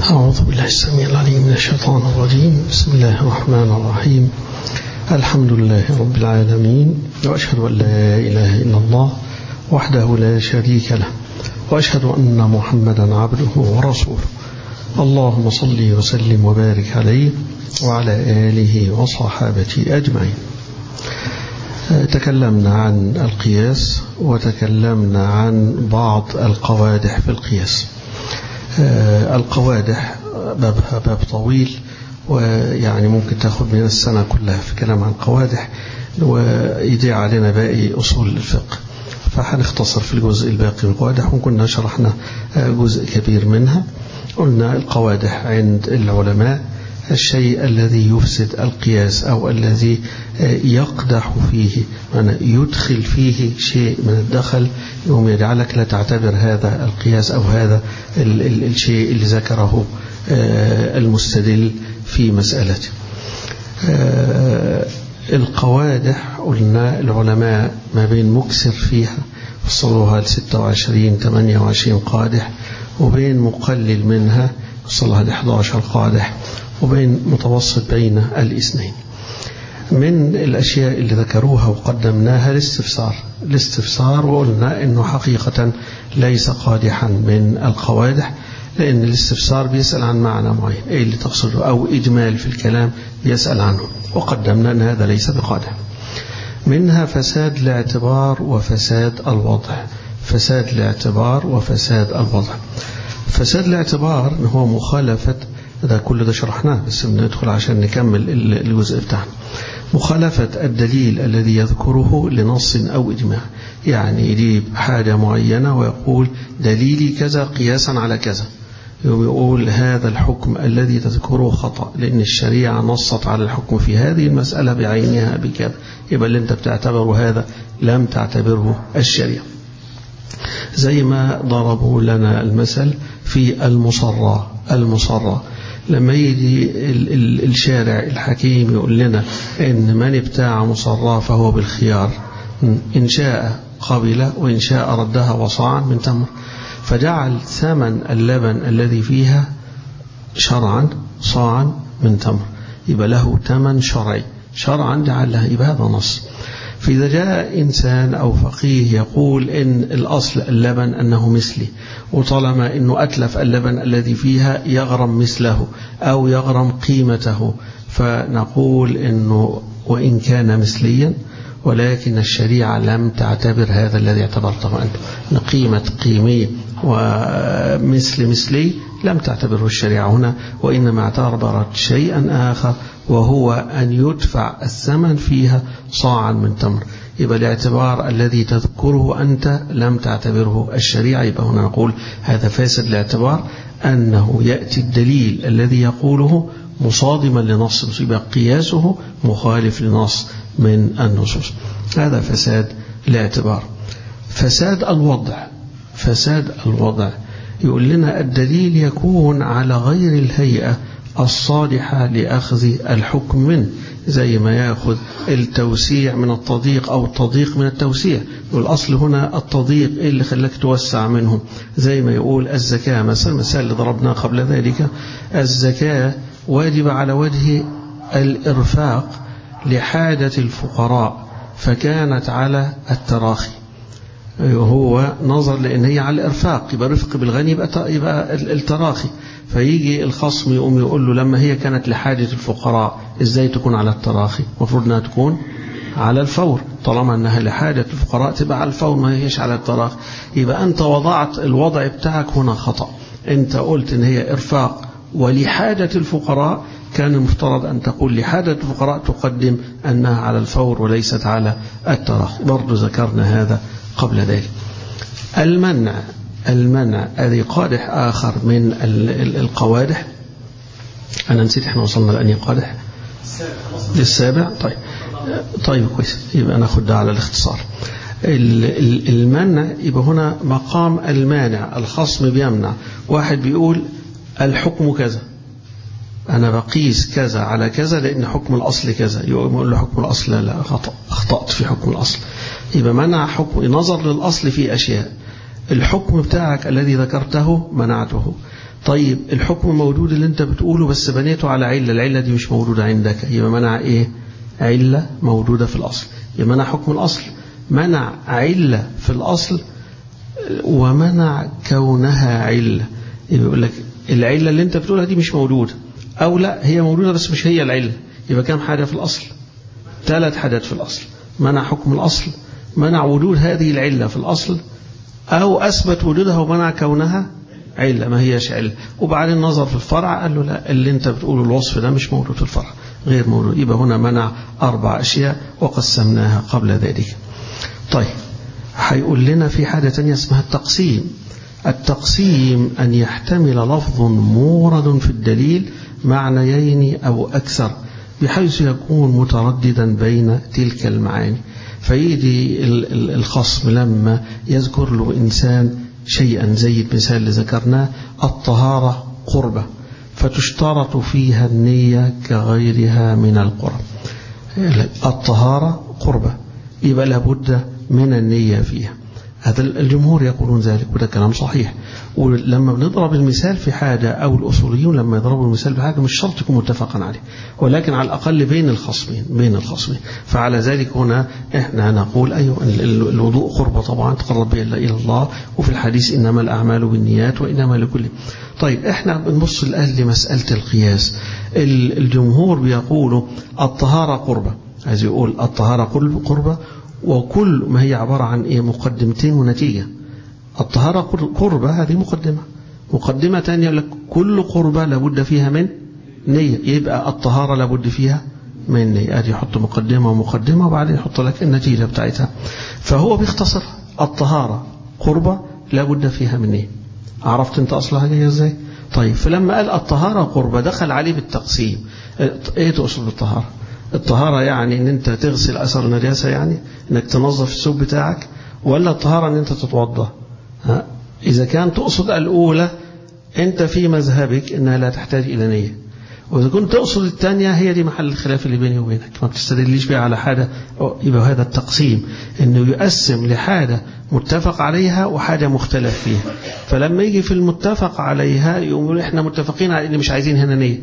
أعوذ بالله السميع العليم من الشيطان الرجيم بسم الله الرحمن الرحيم الحمد لله رب العالمين وأشهد أن لا إله إلا الله وحده لا شريك له وأشهد أن محمدا عبده ورسوله اللهم صل وسلم وبارك عليه وعلى آله وصحابته أجمعين تكلمنا عن القياس وتكلمنا عن بعض القوادح في القياس القوادح بابها باب طويل ويعني ممكن تاخد من السنة كلها في كلام عن القوادح ويضيع علينا باقي أصول الفقه فهنختصر في الجزء الباقي من القوادح وكنا شرحنا جزء كبير منها قلنا القوادح عند العلماء الشيء الذي يفسد القياس أو الذي يقدح فيه يعني يدخل فيه شيء من الدخل يوم يجعلك لا تعتبر هذا القياس أو هذا ال ال الشيء اللي ذكره المستدل في مسألته القوادح قلنا العلماء ما بين مكسر فيها وصلوها ل 26 28 قادح وبين مقلل منها وصلها ل 11 قادح وبين متوسط بين الاثنين من الأشياء اللي ذكروها وقدمناها الاستفسار الاستفسار وقلنا أنه حقيقة ليس قادحا من القوادح لأن الاستفسار بيسأل عن معنى معين أي اللي تقصده أو إجمال في الكلام يسأل عنه وقدمنا أن هذا ليس بقادح منها فساد الاعتبار وفساد الوضع فساد الاعتبار وفساد الوضع فساد الاعتبار هو مخالفة ده كل ده شرحناه بس بندخل عشان نكمل الجزء بتاعنا مخالفة الدليل الذي يذكره لنص أو إجماع يعني يجيب حاجة معينة ويقول دليلي كذا قياسا على كذا يقول هذا الحكم الذي تذكره خطأ لأن الشريعة نصت على الحكم في هذه المسألة بعينها بكذا يبقى اللي انت بتعتبره هذا لم تعتبره الشريعة زي ما ضربوا لنا المثل في المصرى المصرى لما يجي الشارع الحكيم يقول لنا ان من ابتاع مصراه فهو بالخيار ان شاء قبل وان شاء ردها وصاعا من تمر فجعل ثمن اللبن الذي فيها شرعا صاعا من تمر يبقى له ثمن شرعي شرعا جعلها يبقى هذا نص فإذا جاء إنسان أو فقيه يقول إن الأصل اللبن أنه مثلي وطالما أنه أتلف اللبن الذي فيها يغرم مثله أو يغرم قيمته فنقول أنه وإن كان مثليا ولكن الشريعة لم تعتبر هذا الذي اعتبرته أنت قيمة قيمي ومثل مثلي لم تعتبره الشريعة هنا وإنما اعتبرت شيئا آخر وهو أن يدفع الثمن فيها صاعا من تمر يبقى الاعتبار الذي تذكره أنت لم تعتبره الشريعة يبقى هنا نقول هذا فاسد الاعتبار أنه يأتي الدليل الذي يقوله مصادما لنص يبقى قياسه مخالف لنص من النصوص هذا فساد الاعتبار فساد الوضع فساد الوضع يقول لنا الدليل يكون على غير الهيئة الصالحة لأخذ الحكم منه زي ما يأخذ التوسيع من التضييق أو التضييق من التوسيع والأصل هنا التضييق إيه اللي خلاك توسع منهم زي ما يقول الزكاة مثلا مثال اللي ضربناه قبل ذلك الزكاة واجب على وجه الإرفاق لحاجة الفقراء فكانت على التراخي هو نظر لأن هي على الإرفاق يبقى رفق بالغني يبقى, يبقى التراخي فيجي الخصم يقوم يقول له لما هي كانت لحاجة الفقراء ازاي تكون على التراخي المفروض انها تكون على الفور طالما انها لحاجة الفقراء تبقى على الفور ما هيش على التراخي يبقى انت وضعت الوضع بتاعك هنا خطأ انت قلت ان هي ارفاق ولحاجة الفقراء كان المفترض أن تقول لحاجة الفقراء تقدم أنها على الفور وليست على التراخي برضو ذكرنا هذا قبل ذلك المنع المنع هذه قادح آخر من القوادح أنا نسيت احنا وصلنا لأني قادح للسابع طيب طيب كويس يبقى ناخد ده على الاختصار المنع يبقى هنا مقام المانع الخصم بيمنع واحد بيقول الحكم كذا أنا بقيس كذا على كذا لأن حكم الأصل كذا يقول له حكم الأصل لا خطأ أخطأت في حكم الأصل يبقى منع حكم نظر للأصل في أشياء الحكم بتاعك الذي ذكرته منعته طيب الحكم موجود اللي انت بتقوله بس بنيته على علة العلة دي مش موجودة عندك يبقى منع ايه علة موجودة في الأصل يبقى منع حكم الأصل منع علة في الأصل ومنع كونها علة يبقى يقول لك العلة اللي انت بتقولها دي مش موجودة أو لا هي موجودة بس مش هي العلة يبقى كام حاجة في الأصل ثلاث حاجات في الأصل منع حكم الأصل منع وجود هذه العلة في الأصل أو أثبت وجودها ومنع كونها علة ما هيش علة وبعدين نظر في الفرع قال له لا اللي انت بتقوله الوصف ده مش موجود في الفرع غير موجود يبقى هنا منع أربع أشياء وقسمناها قبل ذلك طيب هيقول لنا في حاجة تانية اسمها التقسيم التقسيم أن يحتمل لفظ مورد في الدليل معنيين أو أكثر بحيث يكون مترددا بين تلك المعاني فيجي الخصم لما يذكر له إنسان شيئا زي المثال اللي ذكرناه الطهارة قربة فتشترط فيها النية كغيرها من القرب الطهارة قربة يبقى لابد من النية فيها هذا الجمهور يقولون ذلك وده كلام صحيح ولما بنضرب المثال في حاجة أو الأصوليون لما يضربوا المثال بحاجة مش شرط يكون متفقا عليه ولكن على الأقل بين الخصمين بين الخصمين فعلى ذلك هنا احنا نقول أيوة الوضوء قربة طبعا تقرب به إلى الله وفي الحديث إنما الأعمال بالنيات وإنما لكل طيب احنا بنبص الآن لمسألة القياس الجمهور بيقولوا الطهارة قربة عايز يقول الطهارة قربة وكل ما هي عبارة عن إيه مقدمتين ونتيجة الطهارة قربة هذه مقدمة مقدمة ثانية لك كل قربة لابد فيها من نية يبقى الطهارة لابد فيها من نية أدي يحط مقدمة ومقدمة وبعدين يحط لك النتيجة بتاعتها فهو بيختصر الطهارة قربة لابد فيها من نية عرفت انت أصلها جاية ازاي طيب فلما قال الطهارة قربة دخل عليه بالتقسيم ايه تقصد بالطهارة الطهارة يعني ان انت تغسل اثر النجاسة يعني انك تنظف الثوب بتاعك ولا الطهارة ان انت تتوضا ها اذا كان تقصد الاولى انت في مذهبك انها لا تحتاج الى نية واذا كنت تقصد الثانية هي دي محل الخلاف اللي بيني وبينك ما بتستدليش بيها على حاجة يبقى هذا التقسيم انه يقسم لحاجة متفق عليها وحاجة مختلف فيها فلما يجي في المتفق عليها يقول احنا متفقين على ان مش عايزين هنا نية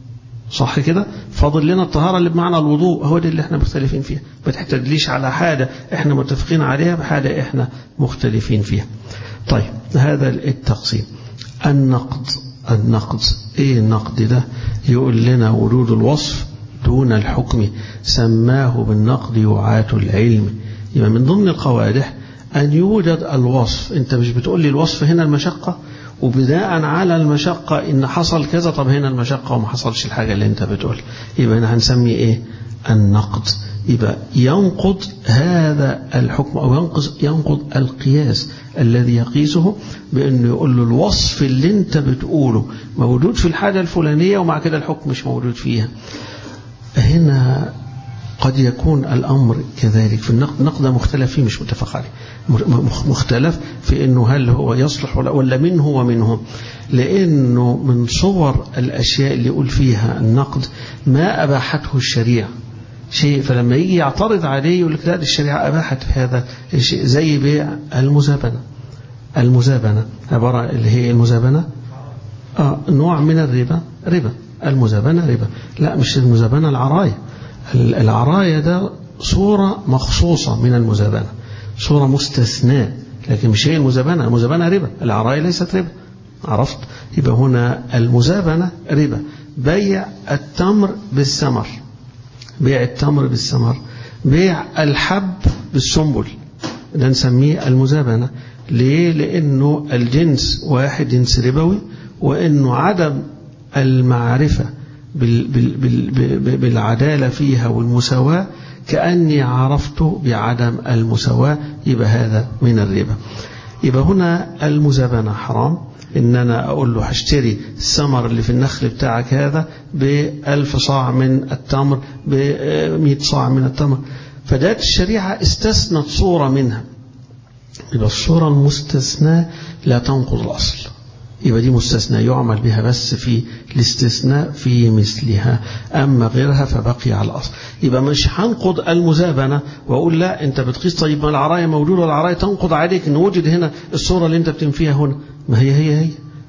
صح كده فاضل لنا الطهارة اللي بمعنى الوضوء هو دي اللي احنا مختلفين فيها ما تحتاجليش على حاجة احنا متفقين عليها بحاجة احنا مختلفين فيها طيب هذا التقسيم النقد النقد ايه النقد ده يقول لنا وجود الوصف دون الحكم سماه بالنقد وعاة العلم يبقى من ضمن القوادح أن يوجد الوصف أنت مش بتقول لي الوصف هنا المشقة وبناء على المشقة إن حصل كذا طب هنا المشقة وما حصلش الحاجة اللي أنت بتقول يبقى هنا هنسمي إيه النقد يبقى ينقض هذا الحكم أو ينقض, ينقض القياس الذي يقيسه بأنه يقول له الوصف اللي أنت بتقوله موجود في الحاجة الفلانية ومع كده الحكم مش موجود فيها هنا قد يكون الأمر كذلك في النقد النقد مختلف فيه مش متفق عليه مختلف في أنه هل هو يصلح ولا منه ومنهم لأنه من صور الأشياء اللي يقول فيها النقد ما أباحته الشريعة شيء فلما يجي يعترض عليه يقول لك لا دي الشريعة أباحت في هذا الشيء زي بيع المزابنة المزابنة عبارة اللي هي المزابنة آه نوع من الربا ربا المزابنة ربا لا مش المزابنة العراية العراية ده صورة مخصوصة من المزابنة صورة مستثناء لكن مش هي المزابنة المزابنة ربا العراية ليست ربا عرفت يبقى هنا المزابنة ربا بيع التمر بالثمر بيع التمر بالثمر بيع الحب بالسنبل ده نسميه المزابنة ليه لأنه الجنس واحد جنس ربوي وأنه عدم المعرفة بال بال بال بالعدالة فيها والمساواة كأني عرفت بعدم المساواة يبقى هذا من الربا يبقى هنا المزابنة حرام إن أنا أقول له هشتري الثمر اللي في النخل بتاعك هذا بألف صاع من التمر بمئة صاع من التمر فجاءت الشريعة استثنت صورة منها يبقى الصورة المستثناة لا تنقض الأصل يبقى دي مستثنى يعمل بها بس في الاستثناء في مثلها أما غيرها فبقي على الأصل يبقى مش هنقض المزابنة وأقول لا أنت بتقيس طيب ما العراية موجودة والعراية تنقض عليك أن وجد هنا الصورة اللي أنت بتنفيها هنا ما هي هي هي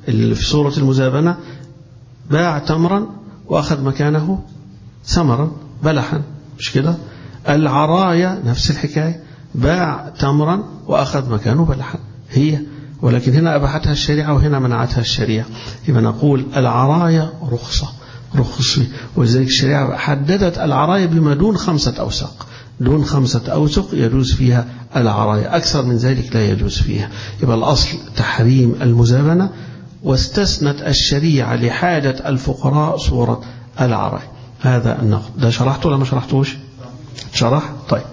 اللي في سورة المزابنة باع تمرا وأخذ مكانه ثمرا بلحا مش كده العرايا نفس الحكاية باع تمرا وأخذ مكانه بلحا هي ولكن هنا أباحتها الشريعة وهنا منعتها الشريعة يبقى نقول العرايا رخصة رخص ولذلك الشريعة حددت العرايا بما دون خمسة أوساق دون خمسة أوسق يجوز فيها العرايا أكثر من ذلك لا يجوز فيها يبقى الأصل تحريم المزابنة واستثنت الشريعة لحاجة الفقراء صورة العرايا هذا النقد ده شرحته ولا ما شرحتوش شرح طيب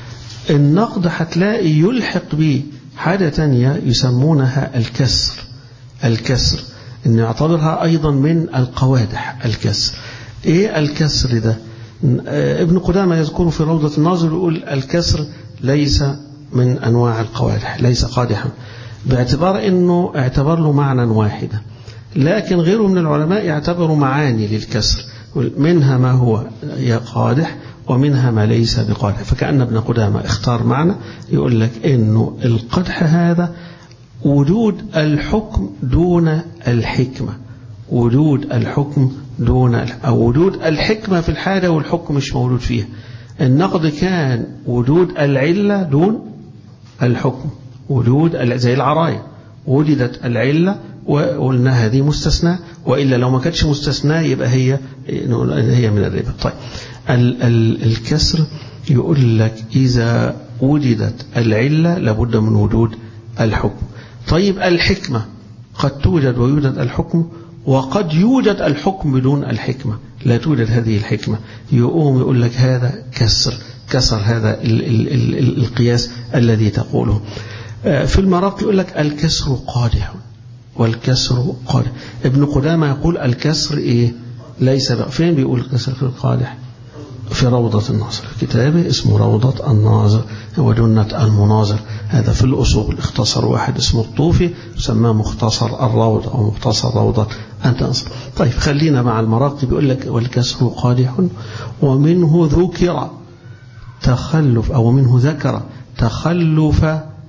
النقد هتلاقي يلحق به حاجة تانية يسمونها الكسر الكسر ان يعتبرها ايضا من القوادح الكسر ايه الكسر ده ابن قدامة يذكر في روضة الناظر يقول الكسر ليس من انواع القوادح ليس قادحا باعتبار انه اعتبر له معنى واحدا لكن غيره من العلماء يعتبروا معاني للكسر منها ما هو قادح ومنها ما ليس بقادح فكأن ابن قدامة اختار معنى يقول لك انه القدح هذا وجود الحكم دون الحكمة وجود الحكم دون أو وجود الحكمة في الحاجة والحكم مش موجود فيها النقد كان وجود العلة دون الحكم وجود زي العراية وجدت العلة وقلنا هذه مستثنى وإلا لو ما كانتش مستثنى يبقى هي هي من الربا طيب ال ال الكسر يقول لك إذا وجدت العلة لابد من وجود الحكم طيب الحكمة قد توجد ويوجد الحكم وقد يوجد الحكم بدون الحكمة لا توجد هذه الحكمة يقوم يقول لك هذا كسر كسر هذا ال ال ال ال القياس الذي تقوله في المراق يقول لك الكسر قادح والكسر قادح ابن قدامة يقول الكسر إيه ليس بقى فين بيقول الكسر قادح في روضة الناظر كتابه اسمه روضة الناظر وجنة المناظر هذا في الأصول اختصر واحد اسمه الطوفي سماه مختصر الروضة أو مختصر روضة الناظر طيب خلينا مع المراقب يقول لك والكسر قادح ومنه ذكر تخلف أو منه ذكر تخلف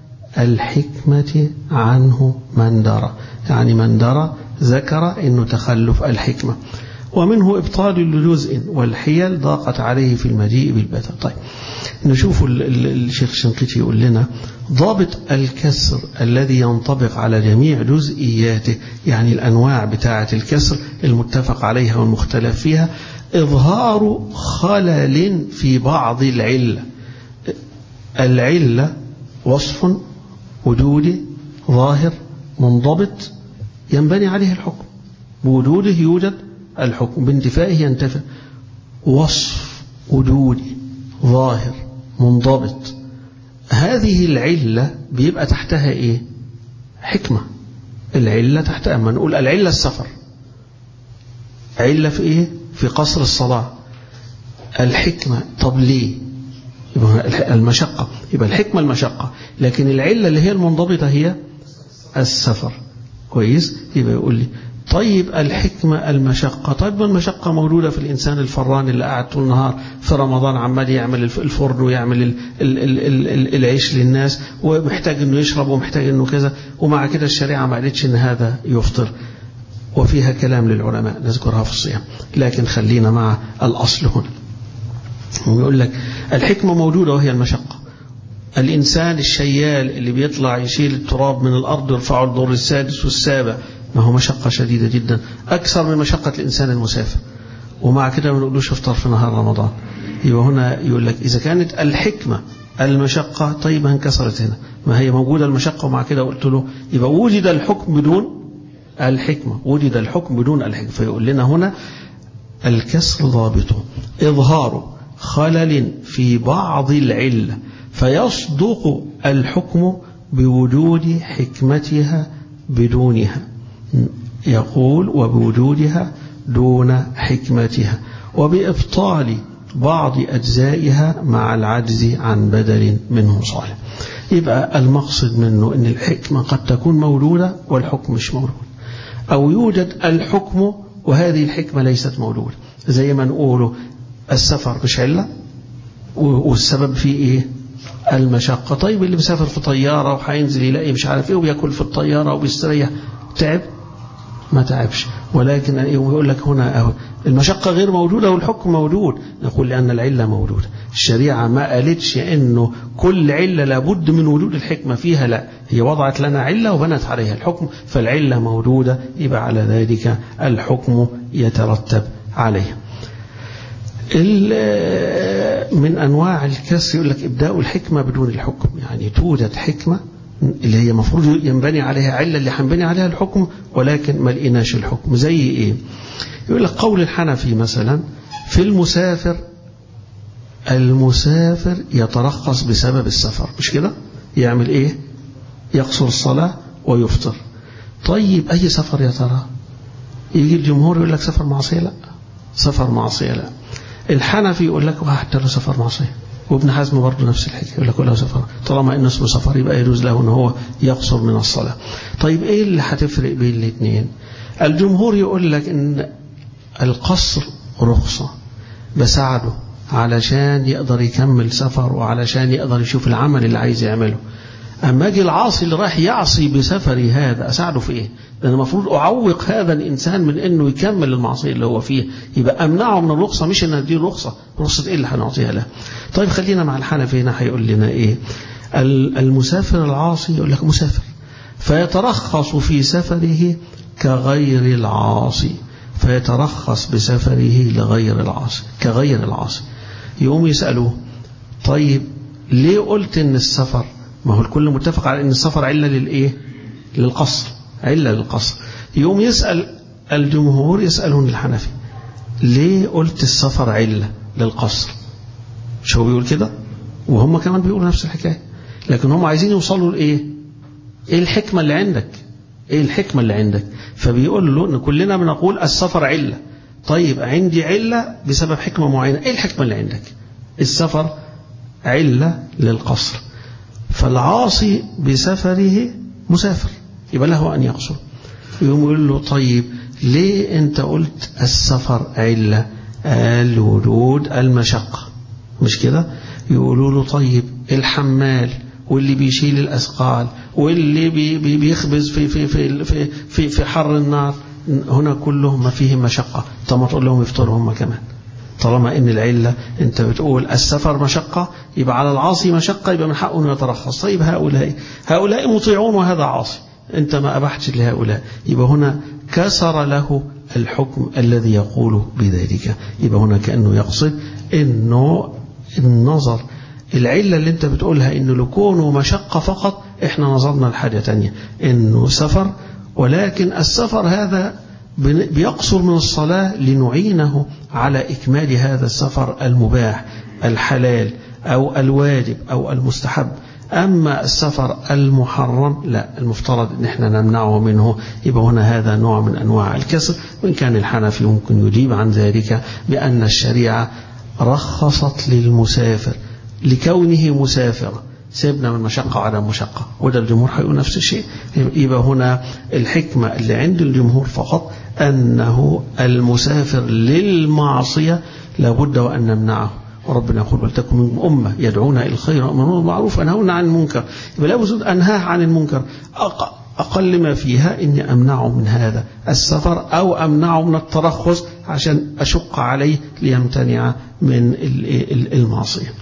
الحكمة عنه من درى يعني من درى ذكر أنه تخلف الحكمة ومنه إبطال لجزء والحيل ضاقت عليه في المجيء بالبتة طيب نشوف الشيخ الشنقيطي يقول لنا ضابط الكسر الذي ينطبق على جميع جزئياته يعني الأنواع بتاعة الكسر المتفق عليها والمختلف فيها إظهار خلل في بعض العلة العلة وصف وجودي ظاهر منضبط ينبني عليه الحكم بوجوده يوجد الحكم بانتفائه ينتفع وصف وجودي ظاهر منضبط هذه العلة بيبقى تحتها ايه حكمة العلة تحتها اما نقول العلة السفر علة في ايه في قصر الصلاة الحكمة طب ليه يبقى المشقة يبقى الحكمة المشقة لكن العلة اللي هي المنضبطة هي السفر كويس يبقى يقول لي طيب الحكمة المشقة طيب المشقة موجودة في الإنسان الفران اللي قاعد طول النهار في رمضان عمال يعمل الفرن ويعمل ال ال ال ال ال العيش للناس ومحتاج أنه يشرب ومحتاج أنه كذا ومع كده الشريعة ما قالتش أن هذا يفطر وفيها كلام للعلماء نذكرها في الصيام لكن خلينا مع الأصل هنا ويقول لك الحكمة موجودة وهي المشقة الإنسان الشيال اللي بيطلع يشيل التراب من الأرض ويرفعه الدور السادس والسابع ما هو مشقة شديدة جدا أكثر من مشقة الإنسان المسافر ومع كده ما نقولوش افطر في نهار رمضان يبقى هنا يقول لك إذا كانت الحكمة المشقة طيب انكسرت هنا ما هي موجودة المشقة ومع كده قلت له يبقى وجد الحكم بدون الحكمة وجد الحكم بدون الحكمة فيقول لنا هنا الكسر ضابطه إظهار خلل في بعض العلة فيصدق الحكم بوجود حكمتها بدونها يقول وبوجودها دون حكمتها وبإبطال بعض أجزائها مع العجز عن بدل منه صالح يبقى المقصد منه أن الحكمة قد تكون موجودة والحكم مش موجود أو يوجد الحكم وهذه الحكمة ليست موجودة زي ما نقوله السفر مش علة والسبب فيه إيه المشقة طيب اللي مسافر في طيارة وهينزل يلاقي مش عارف إيه وبياكل في الطيارة وبيستريح تعب ما تعبش ولكن يقول لك هنا المشقة غير موجودة والحكم موجود نقول لأن العلة موجودة الشريعة ما قالتش أنه كل علة لابد من وجود الحكمة فيها لا هي وضعت لنا علة وبنت عليها الحكم فالعلة موجودة يبقى على ذلك الحكم يترتب عليه من أنواع الكسر يقول لك إبداء الحكمة بدون الحكم يعني توجد حكمة اللي هي مفروض ينبني عليها علة اللي هنبني عليها الحكم ولكن ما لقيناش الحكم زي إيه يقول لك قول الحنفي مثلا في المسافر المسافر يترخص بسبب السفر مش كده يعمل إيه يقصر الصلاة ويفطر طيب أي سفر يا ترى يجي الجمهور يقول لك سفر معصية لا سفر معصية لا الحنفي يقول لك حتى له سفر معصية وابن حزم برضه نفس الحكايه يقول لك له سفر طالما انه اسمه سفر يبقى يجوز له ان هو يقصر من الصلاه طيب ايه اللي هتفرق بين الاثنين الجمهور يقول لك ان القصر رخصه بساعده علشان يقدر يكمل سفر وعلشان يقدر يشوف العمل اللي عايز يعمله أما أجي العاصي اللي رايح يعصي بسفري هذا أساعده في إيه؟ لأن المفروض أعوق هذا الإنسان من إنه يكمل المعصية اللي هو فيه يبقى أمنعه من الرخصة مش إن أديله رخصة رخصة إيه اللي هنعطيها له طيب خلينا مع الحنفي هنا هيقول لنا إيه المسافر العاصي يقول لك مسافر فيترخص في سفره كغير العاصي فيترخص بسفره لغير العاصي كغير العاصي يقوم يسألوه طيب ليه قلت إن السفر ما هو الكل متفق على ان السفر علة للايه للقصر علة للقصر يوم يسأل الجمهور يسألون الحنفي ليه قلت السفر علة للقصر مش هو بيقول كده وهم كمان بيقولوا نفس الحكاية لكن هم عايزين يوصلوا لإيه إيه الحكمة اللي عندك إيه الحكمة اللي عندك فبيقول له إن كلنا بنقول السفر علة طيب عندي علة بسبب حكمة معينة إيه الحكمة اللي عندك السفر علة للقصر فالعاصي بسفره مسافر يبقى له أن يقصر يقوم يقول له طيب ليه أنت قلت السفر علة قال وجود المشقة مش كده يقولوا له طيب الحمال واللي بيشيل الأثقال واللي بي بي بيخبز في في في في في, في حر النار هنا كلهم ما فيهم مشقة طب ما تقول لهم يفطروا هم كمان طالما ان العله انت بتقول السفر مشقه يبقى على العاصي مشقه يبقى من حقه انه يترخص طيب هؤلاء هؤلاء مطيعون وهذا عاصي انت ما ابحتش لهؤلاء يبقى هنا كسر له الحكم الذي يقول بذلك يبقى هنا كانه يقصد انه النظر العله اللي انت بتقولها انه لكونه مشقه فقط احنا نظرنا لحاجه ثانيه انه سفر ولكن السفر هذا بيقصر من الصلاة لنعينه على إكمال هذا السفر المباح الحلال أو الواجب أو المستحب أما السفر المحرم لا المفترض أن احنا نمنعه منه يبقى هنا هذا نوع من أنواع الكسر وإن كان الحنفي ممكن يجيب عن ذلك بأن الشريعة رخصت للمسافر لكونه مسافرا سيبنا من مشقة على مشقة وده الجمهور هيقول نفس الشيء يبقى هنا الحكمة اللي عند الجمهور فقط أنه المسافر للمعصية لابد وأن نمنعه وربنا يقول ولتكن منكم أمة يدعون إلى الخير ويأمرون بالمعروف وينهون عن المنكر يبقى لابد أنهاه عن المنكر أقل ما فيها إني أمنعه من هذا السفر أو أمنعه من الترخص عشان أشق عليه ليمتنع من المعصية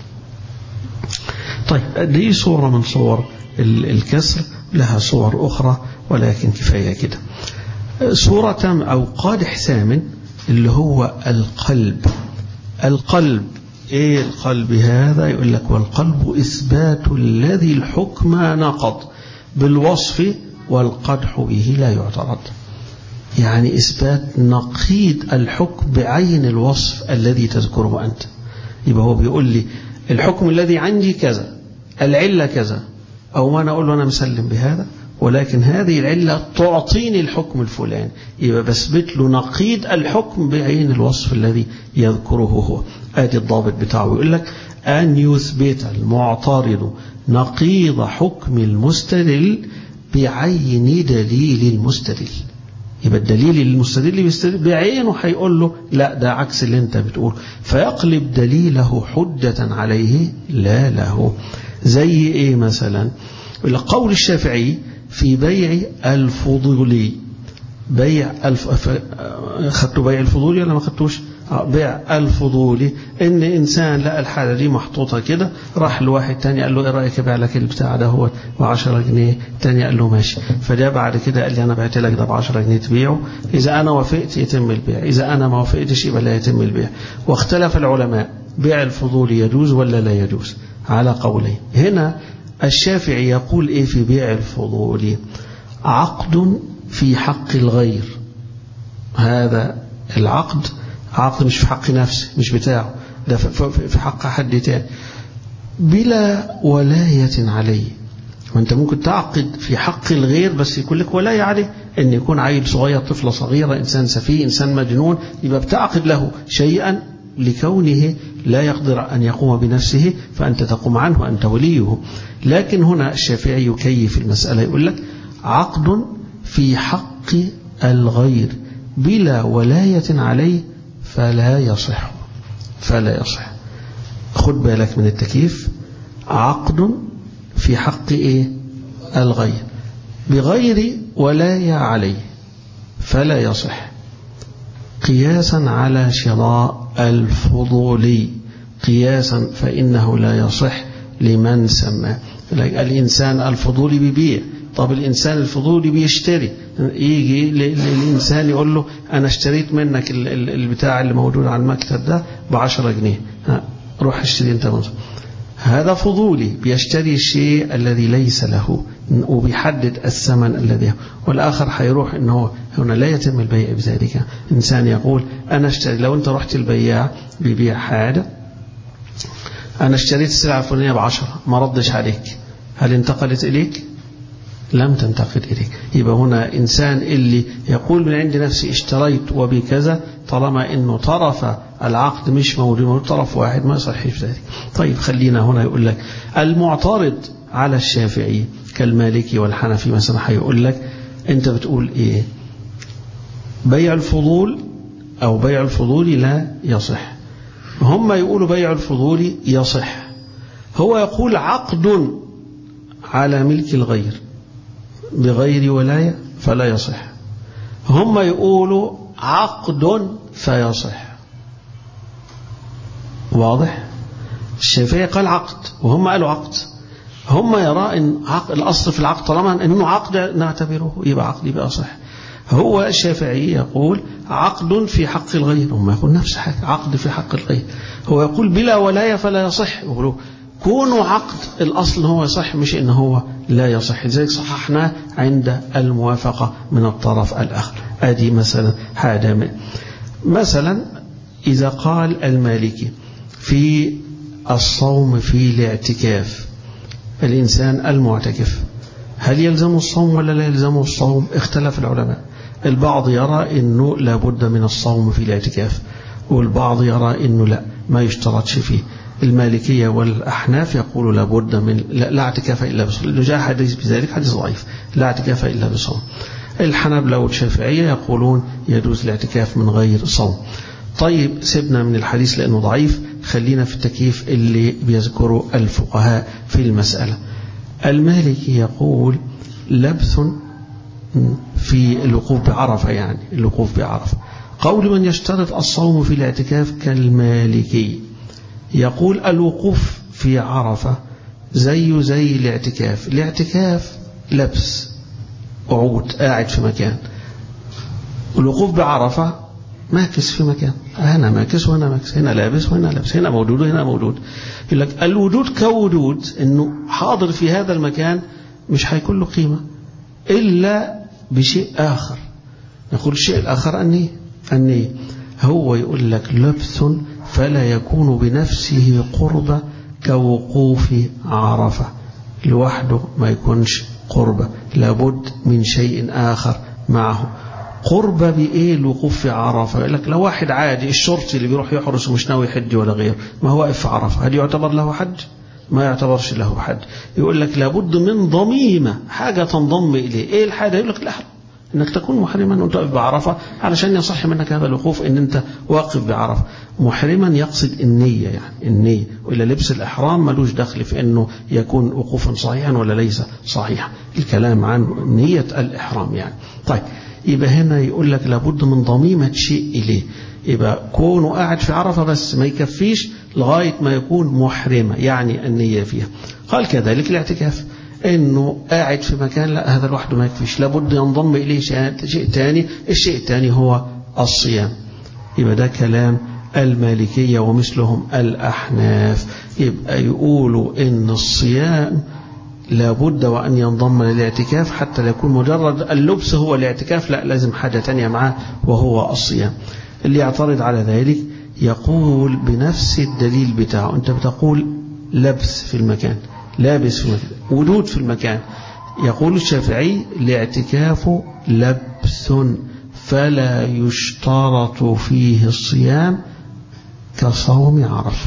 طيب دي صورة من صور الكسر لها صور أخرى ولكن كفاية كده صورة أو قادح ثامن اللي هو القلب القلب ايه القلب هذا يقول لك والقلب إثبات الذي الحكم نقض بالوصف والقدح به لا يعترض يعني إثبات نقيض الحكم بعين الوصف الذي تذكره أنت يبقى هو بيقول لي الحكم الذي عندي كذا العلة كذا أو ما أنا أقول له أنا مسلم بهذا ولكن هذه العلة تعطيني الحكم الفلاني يبقى بثبت له نقيض الحكم بعين الوصف الذي يذكره هو آدي الضابط بتاعه يقول لك أن يثبت المعترض نقيض حكم المستدل بعين دليل المستدل يبقى الدليل المستدل بيستدل بعينه هيقول له لا ده عكس اللي انت بتقول فيقلب دليله حجة عليه لا له زي ايه مثلا قول الشافعي في بيع الفضولي بيع الف... خدتوا بيع الفضولي ولا ما خدتوش بيع الفضولي ان انسان لقى الحاله دي محطوطه كده راح لواحد تاني قال له ايه رايك ابيع لك البتاع ده هو ب 10 جنيه تاني قال له ماشي فجاء بعد كده قال لي انا بعت لك ده ب 10 جنيه تبيعه اذا انا وافقت يتم البيع اذا انا ما وافقتش يبقى لا يتم البيع واختلف العلماء بيع الفضولي يجوز ولا لا يجوز على قولين هنا الشافعي يقول ايه في بيع الفضولي عقد في حق الغير هذا العقد عقد مش في حق نفسه مش بتاعه ده في حق حد تاني بلا ولاية عليه وانت ممكن تعقد في حق الغير بس يكون لك ولاية عليه ان يكون عيل صغير طفلة صغيرة انسان سفيه انسان مجنون يبقى بتعقد له شيئا لكونه لا يقدر أن يقوم بنفسه فأنت تقوم عنه أنت وليه لكن هنا الشافعي يكيف المسألة يقول لك عقد في حق الغير بلا ولاية عليه فلا يصح فلا يصح خد بالك من التكييف عقد في حق إيه الغير بغير ولاية عليه فلا يصح قياسا على شراء الفضولي قياسا فإنه لا يصح لمن سمى الإنسان الفضولي بيبيع طب الإنسان الفضولي بيشتري يجي للإنسان يقول له أنا اشتريت منك البتاع اللي موجود على المكتب ده بعشرة جنيه روح اشتري انت منه هذا فضولي بيشتري الشيء الذي ليس له وبيحدد الثمن الذي والآخر حيروح إنه هنا لا يتم البيع بذلك إنسان يقول أنا اشتري لو أنت رحت البياع بيبيع حاجة أنا اشتريت السلعة الفلانية بعشرة ما ردش عليك هل انتقلت إليك لم تنتقل إليك يبقى هنا إنسان اللي يقول من عند نفسي اشتريت وبكذا طالما أنه طرف العقد مش موجود طرف واحد ما يصحش ذلك طيب خلينا هنا يقول لك المعترض على الشافعي كالمالكي والحنفي مثلا هيقول لك أنت بتقول إيه بيع الفضول أو بيع الفضول لا يصح هم يقولوا بيع الفضول يصح هو يقول عقد على ملك الغير بغير ولاية فلا يصح هم يقولوا عقد فيصح واضح الشافعي قال عقد وهم قالوا عقد هم يرى ان عقد الاصل في العقد طالما انه عقد نعتبره يبقى عقد يبقى صح هو الشافعي يقول عقد في حق الغير هم يقول نفس حاجه عقد في حق الغير هو يقول بلا ولايه فلا يصح يقولوا كونه عقد الأصل هو يصح مش إن هو لا يصح لذلك صححناه عند الموافقة من الطرف الآخر أدي مثلا هذا مثلا إذا قال المالكي في الصوم في الاعتكاف الإنسان المعتكف هل يلزم الصوم ولا لا يلزم الصوم اختلف العلماء البعض يرى أنه لابد من الصوم في الاعتكاف والبعض يرى أنه لا ما يشترطش فيه المالكية والأحناف يقولوا لابد من لا اعتكاف إلا بصوم لأنه جاء حديث بذلك حديث ضعيف لا اعتكاف إلا بصوم الحنابلة والشافعية يقولون يجوز الاعتكاف من غير صوم طيب سيبنا من الحديث لأنه ضعيف خلينا في التكييف اللي بيذكره الفقهاء في المسألة المالكي يقول لبث في الوقوف بعرفة يعني الوقوف بعرفة قول من يشترط الصوم في الاعتكاف كالمالكي يقول الوقوف في عرفة زي زي الاعتكاف الاعتكاف لبس قعود قاعد في مكان الوقوف بعرفة ماكس في مكان هنا ماكس وهنا ماكس هنا لابس وهنا لابس هنا موجود وهنا موجود يقول لك الوجود كوجود انه حاضر في هذا المكان مش هيكون له قيمة إلا بشيء آخر نقول الشيء الآخر أني أني هو يقول لك لبث فلا يكون بنفسه قربة كوقوف عرفة لوحده ما يكونش قربة لابد من شيء آخر معه قربة بإيه الوقوف في عرفة يقول لك لو واحد عادي الشرطي اللي بيروح يحرس ومش ناوي يحج ولا غير ما هو واقف في عرفة هل يعتبر له حج؟ ما يعتبرش له حج يقول لك لابد من ضميمة حاجة تنضم إليه إيه الحاجة يقول لك الإحرام انك تكون محرما وانت واقف بعرفه علشان يصح منك هذا الوقوف ان انت واقف بعرفه محرما يقصد النيه يعني النيه والا لبس الاحرام ملوش دخل في انه يكون وقوفا صحيحا ولا ليس صحيحا الكلام عن نيه الاحرام يعني طيب يبقى هنا يقول لك لابد من ضميمة شيء إليه يبقى كونه قاعد في عرفة بس ما يكفيش لغاية ما يكون محرمة يعني النية فيها قال كذلك الاعتكاف انه قاعد في مكان لا هذا لوحده ما يكفيش لابد ينضم اليه شيء ثاني الشيء الثاني هو الصيام يبقى ده كلام المالكية ومثلهم الأحناف يبقى يقولوا إن الصيام لابد وأن ينضم للاعتكاف حتى لا يكون مجرد اللبس هو الاعتكاف لا لازم حاجة تانية معاه وهو الصيام اللي يعترض على ذلك يقول بنفس الدليل بتاعه أنت بتقول لبس في المكان لابس في المكان وجود في المكان يقول الشافعي الاعتكاف لبس فلا يشترط فيه الصيام كصوم عرفة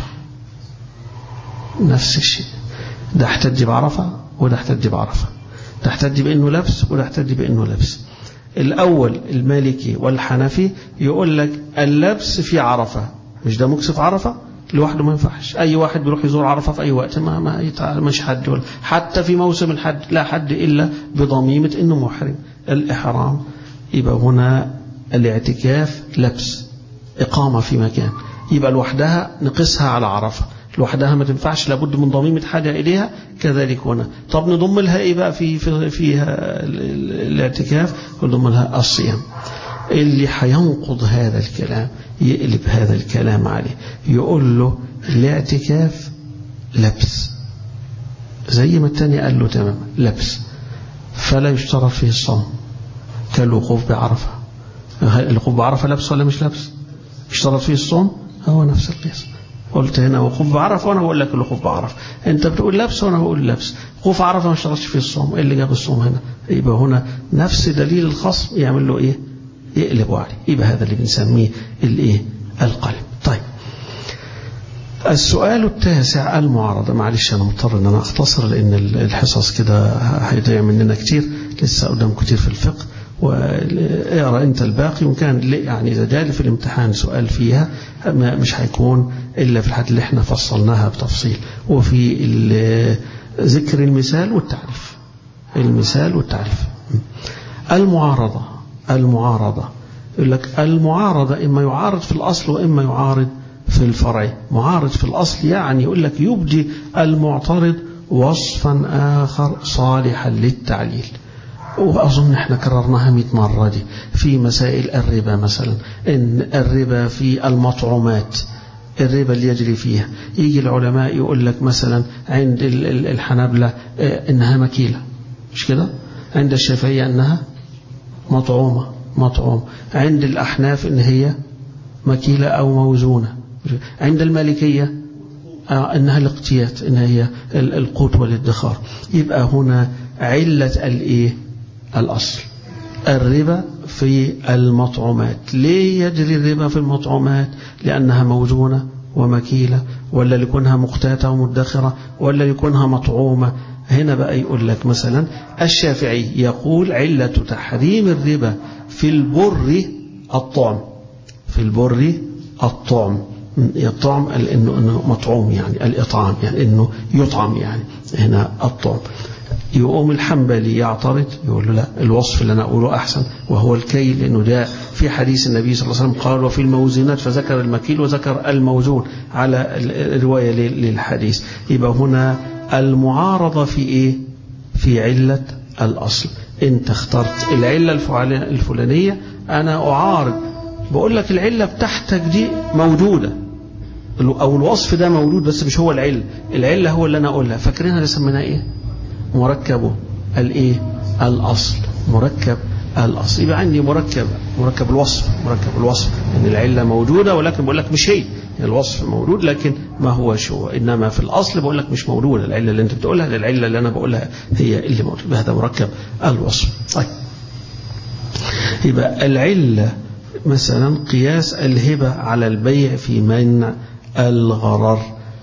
نفس الشيء ده احتج بعرفة وده احتج بعرفة ده احتج بأنه لبس وده احتج بأنه لبس الأول المالكي والحنفي يقول لك اللبس في عرفة مش ده مكسف عرفة لوحده ما ينفعش أي واحد بيروح يزور عرفة في أي وقت ما, ما مش حد ولا حتى في موسم الحج لا حد إلا بضميمة إنه محرم الإحرام يبقى هنا الاعتكاف لبس إقامة في مكان يبقى لوحدها نقسها على عرفة لوحدها ما تنفعش لابد من ضميمة حاجة إليها كذلك هنا طب نضم لها إيه بقى في في فيها الاعتكاف نضم لها الصيام اللي هينقض هذا الكلام يقلب هذا الكلام عليه يقول له الاعتكاف لبس زي ما التاني قال له تمام لبس فلا يشترط فيه الصوم كالوقوف بعرفة الوقوف بعرفة لبس ولا مش لبس يشترط فيه الصوم هو نفس القياس قلت هنا وقوف بعرفة وأنا بقول لك الوقوف بعرفة أنت بتقول لبس وأنا بقول لبس وقوف عرفة ما اشترطش فيه الصوم إيه اللي جاب الصوم هنا يبقى هنا نفس دليل الخصم يعمل له إيه يقلب عليه يبقى هذا اللي بنسميه الإيه القلب طيب السؤال التاسع المعارضة معلش أنا مضطر أن أنا أختصر لأن الحصص كده هيضيع مننا كتير لسه قدام كتير في الفقه واقرا انت الباقي وكان يعني اذا جالي في الامتحان سؤال فيها مش هيكون الا في الحاجات اللي احنا فصلناها بتفصيل وفي ذكر المثال والتعريف المثال والتعريف المعارضه المعارضه يقول لك المعارضه اما يعارض في الاصل واما يعارض في الفرع معارض في الاصل يعني يقول لك يبدي المعترض وصفا اخر صالحا للتعليل وأظن احنا كررناها 100 مرة دي في مسائل الربا مثلا إن الربا في المطعومات الربا اللي يجري فيها يجي العلماء يقول لك مثلا عند الحنابلة إنها مكيلة مش كده عند الشافعية إنها مطعومة مطعوم عند الأحناف إن هي مكيلة أو موزونة عند المالكية إنها الاقتيات إنها هي القوت والادخار يبقى هنا علة الإيه الأصل الربا في المطعومات ليه يجري الربا في المطعومات لأنها موزونة ومكيلة ولا لكونها مقتاتة ومدخرة ولا لكونها مطعومة هنا بقى يقول لك مثلا الشافعي يقول علة تحريم الربا في البر الطعم في البر الطعم الطعم انه انه مطعوم يعني الاطعام يعني انه يطعم يعني هنا الطعم يقوم الحنبلي يعترض يقول له لا الوصف اللي انا اقوله احسن وهو الكيل لانه ده في حديث النبي صلى الله عليه وسلم قال وفي الموزنات فذكر المكيل وذكر الموزون على الروايه للحديث يبقى هنا المعارضه في ايه؟ في عله الاصل انت اخترت العله الفلانيه انا اعارض بقول لك العله بتاعتك دي موجوده او الوصف ده موجود بس مش هو العله العله هو اللي انا اقولها فاكرينها اللي سميناها ايه؟ مركب الايه الاصل مركب الاصل يبقى عندي مركب مركب الوصف مركب الوصف ان العله موجوده ولكن بقول لك مش هي الوصف موجود لكن ما هوش هو انما في الاصل بقول لك مش موجوده العله اللي انت بتقولها العله اللي انا بقولها هي اللي موجوده هذا مركب الوصف طيب يبقى العله مثلا قياس الهبه على البيع في منع الغرر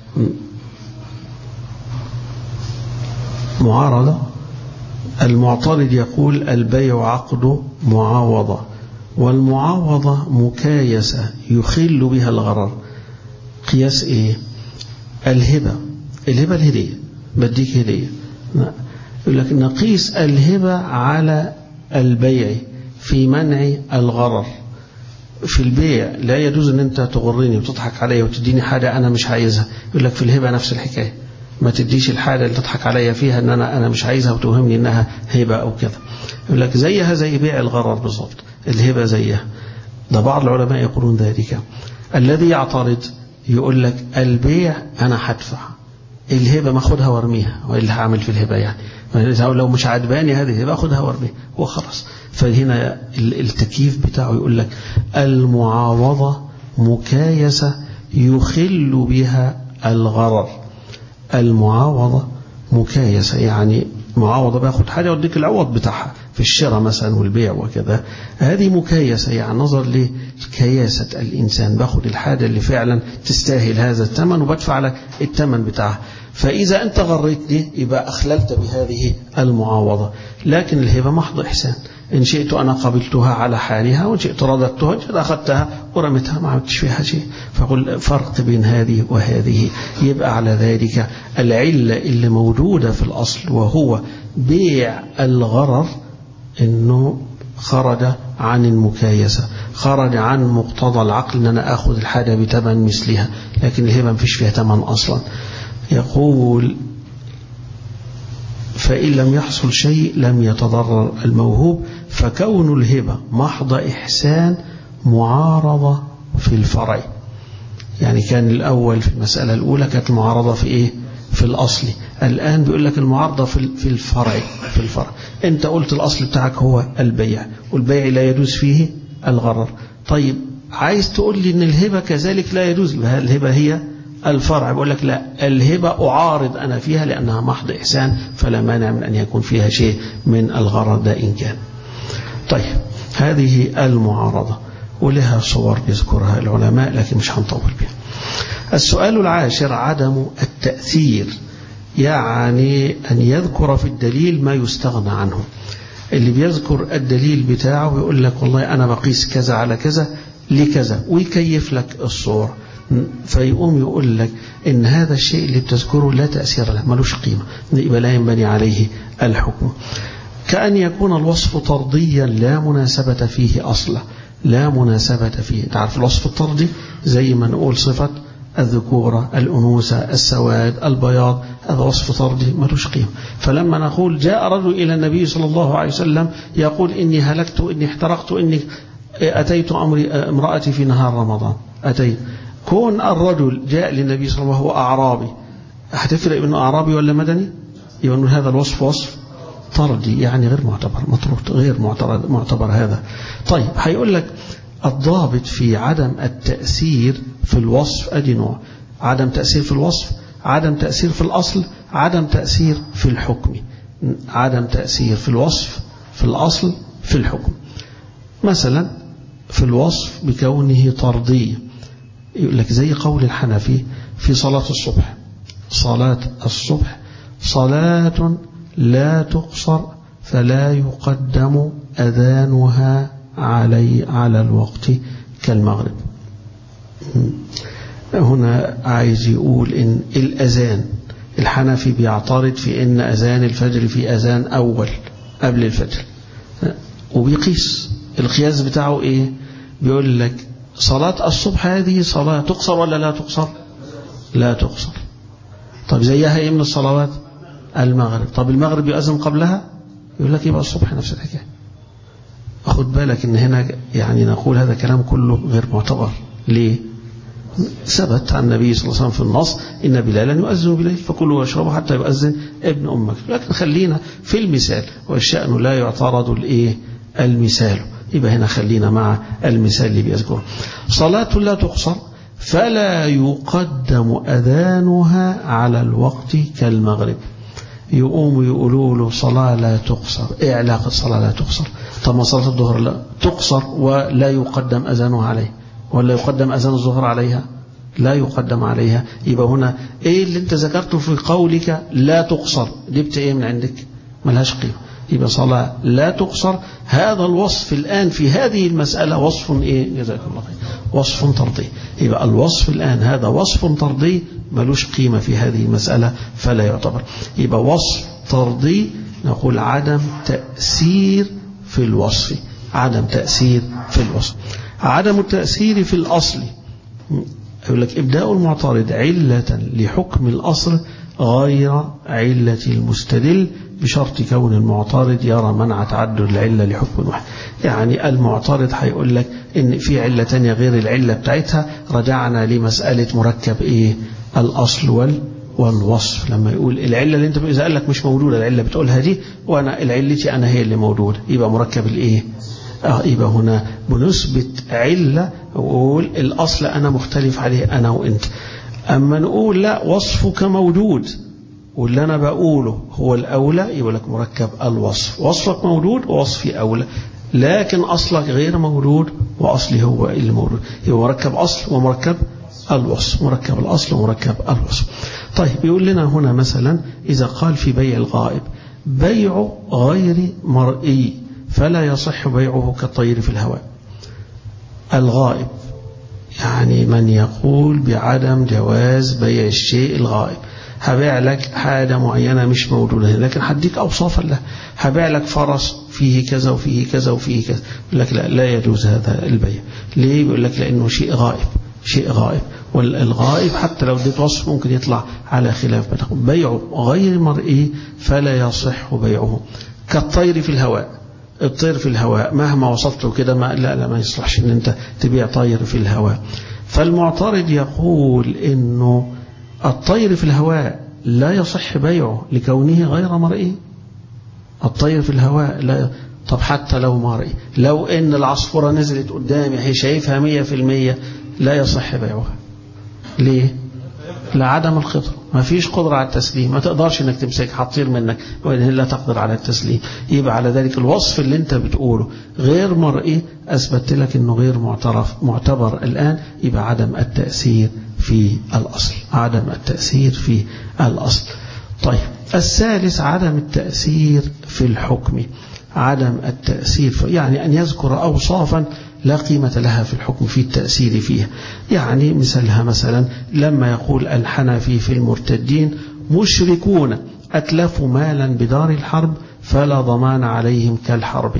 معارضة المعترض يقول البيع عقد معاوضة والمعاوضة مكايسة يخل بها الغرر قياس ايه الهبة الهبة الهدية بديك هدية يقول لك نقيس الهبة على البيع في منع الغرر في البيع لا يجوز ان انت تغرني وتضحك عليا وتديني حاجة انا مش عايزها يقول لك في الهبة نفس الحكاية ما تديش الحاجة اللي تضحك عليا فيها ان انا انا مش عايزها وتوهمني انها هبة او كذا يقول لك زيها زي بيع الغرر بالظبط الهبة زيها ده بعض العلماء يقولون ذلك الذي يعترض يقول لك البيع انا هدفع الهبة ما اخدها وارميها واللي هعمل في الهبة يعني لو مش عجباني هذه الهبة اخدها وارميها وخلاص فهنا التكييف بتاعه يقول لك المعاوضة مكايسة يخل بها الغرر المعاوضة مكايسة يعني معاوضة باخد حاجة واديك العوض بتاعها في الشراء مثلا والبيع وكذا هذه مكايسة يعني نظر لكياسة الإنسان باخد الحاجة اللي فعلا تستاهل هذا الثمن وبدفع لك الثمن بتاعها فإذا أنت غريتني يبقى أخللت بهذه المعاوضة لكن الهبة محض إحسان إن شئت أنا قبلتها على حالها وإن شئت رددتها إن شئت أخذتها ورمتها ما عملتش فيها شيء فقل فرق بين هذه وهذه يبقى على ذلك العلة اللي موجودة في الأصل وهو بيع الغرر إنه خرج عن المكايسة خرج عن مقتضى العقل أن أنا أخذ الحاجة بثمن مثلها لكن الهبة مفيش فيها ثمن أصلا يقول فإن لم يحصل شيء لم يتضرر الموهوب فكون الهبة محض إحسان معارضة في الفرع يعني كان الأول في المسألة الأولى كانت المعارضة في إيه في الأصل الآن بيقول لك المعارضة في الفرع في الفرع أنت قلت الأصل بتاعك هو البيع والبيع لا يجوز فيه الغرر طيب عايز تقول لي أن الهبة كذلك لا يجوز الهبة هي الفرع بقول لك لا الهبة أعارض أنا فيها لأنها محض إحسان فلا مانع من أن يكون فيها شيء من الغرر ده إن كان طيب هذه المعارضة ولها صور يذكرها العلماء لكن مش هنطول بها السؤال العاشر عدم التأثير يعني أن يذكر في الدليل ما يستغنى عنه اللي بيذكر الدليل بتاعه ويقول لك والله أنا بقيس كذا على كذا لكذا ويكيف لك الصور فيقوم يقول لك إن هذا الشيء اللي بتذكره لا تأثير له ملوش قيمة يبقى لا ينبني عليه الحكم كأن يكون الوصف طرديا لا مناسبة فيه أصلا لا مناسبة فيه تعرف الوصف الطردي زي ما نقول صفة الذكورة الأنوثة السواد البياض هذا وصف طردي ملوش قيمة فلما نقول جاء رجل إلى النبي صلى الله عليه وسلم يقول إني هلكت إني احترقت إني أتيت أمري امرأتي في نهار رمضان أتيت كون الرجل جاء للنبي صلى الله عليه وسلم وهو أعرابي هتفرق انه أعرابي ولا مدني يبقى أنه هذا الوصف وصف طردي يعني غير معتبر مطروط غير معتبر, معتبر هذا طيب هيقول لك الضابط في عدم التأثير في الوصف أدي نوع عدم تأثير في الوصف عدم تأثير في الأصل عدم تأثير في الحكم عدم تأثير في الوصف في الأصل في الحكم مثلا في الوصف بكونه طردي يقول لك زي قول الحنفي في صلاة الصبح صلاة الصبح صلاة لا تقصر فلا يقدم أذانها علي على الوقت كالمغرب هنا عايز يقول إن الأذان الحنفي بيعترض في إن أذان الفجر في أذان أول قبل الفجر وبيقيس القياس بتاعه إيه بيقول لك صلاة الصبح هذه صلاة تقصر ولا لا تقصر لا تقصر طب زيها ايه من الصلوات المغرب طب المغرب يؤذن قبلها يقول لك يبقى الصبح نفس الحكايه خد بالك ان هنا يعني نقول هذا كلام كله غير معتبر ليه ثبت عن النبي صلى الله عليه وسلم في النص إن بلالا يؤذن بليل فكلوا واشربوا حتى يؤذن ابن أمك لكن خلينا في المثال والشأن لا يعترض الإيه المثال يبقى هنا خلينا مع المثال اللي بيذكره صلاة لا تقصر فلا يقدم أذانها على الوقت كالمغرب يقوم يقولوا له صلاة لا تقصر إيه علاقة صلاة لا تقصر طب ما صلاة الظهر لا تقصر ولا يقدم أذانها عليه ولا يقدم أذان الظهر عليها لا يقدم عليها يبقى هنا إيه اللي أنت ذكرته في قولك لا تقصر جبت إيه من عندك ملهاش قيمة يبقى صلاة لا تقصر هذا الوصف الآن في هذه المسألة وصف إيه جزاك الله خير وصف طردي يبقى الوصف الآن هذا وصف طردي ملوش قيمة في هذه المسألة فلا يعتبر يبقى وصف طردي نقول عدم تأثير في الوصف عدم تأثير في الوصف عدم التأثير في الأصل يقول لك إبداء المعترض علة لحكم الأصل غير علة المستدل بشرط كون المعترض يرى منع تعدد العلة لحكم واحد يعني المعترض هيقول لك إن في علة تانية غير العلة بتاعتها رجعنا لمسألة مركب إيه الأصل وال والوصف لما يقول العلة اللي انت إذا قال لك مش موجودة العلة بتقولها دي وأنا العلتي أنا هي اللي موجودة يبقى مركب الإيه آه يبقى هنا بنثبت علة وقول الأصل أنا مختلف عليه أنا وإنت أما نقول لا وصفك موجود واللي أنا بقوله هو الأولى يبقى لك مركب الوصف وصفك موجود ووصفي أولى لكن أصلك غير موجود وأصلي هو اللي موجود يبقى مركب أصل ومركب الوصف مركب الأصل ومركب الوصف طيب يقول لنا هنا مثلا إذا قال في بيع الغائب بيع غير مرئي فلا يصح بيعه كالطير في الهواء الغائب يعني من يقول بعدم جواز بيع الشيء الغائب هبيع لك حاجة معينة مش موجودة لكن هديك أوصافا له هبيع لك فرس فيه كذا وفيه كذا وفيه كذا يقول لك لا, لا يجوز هذا البيع ليه يقول لك لأنه شيء غائب شيء غائب والغائب حتى لو اديت وصف ممكن يطلع على خلاف بيعه غير مرئي فلا يصح بيعه كالطير في الهواء الطير في الهواء مهما وصفته كده ما لا لا ما يصلحش ان انت تبيع طير في الهواء فالمعترض يقول انه الطير في الهواء لا يصح بيعه لكونه غير مرئي الطير في الهواء لا طب حتى لو مرئي لو ان العصفورة نزلت قدامي هي شايفها مية في المية لا يصح بيعها ليه لعدم القدرة ما فيش قدرة على التسليم ما تقدرش انك تمسك هتطير منك وإن لا تقدر على التسليم يبقى على ذلك الوصف اللي انت بتقوله غير مرئي اثبت لك انه غير معترف معتبر الان يبقى عدم التأثير في الأصل عدم التأثير في الأصل طيب الثالث عدم التأثير في الحكم عدم التأثير في يعني أن يذكر أوصافا لا قيمة لها في الحكم في التأثير فيها يعني مثلها مثلا لما يقول الحنفي في المرتدين مشركون أتلفوا مالا بدار الحرب فلا ضمان عليهم كالحرب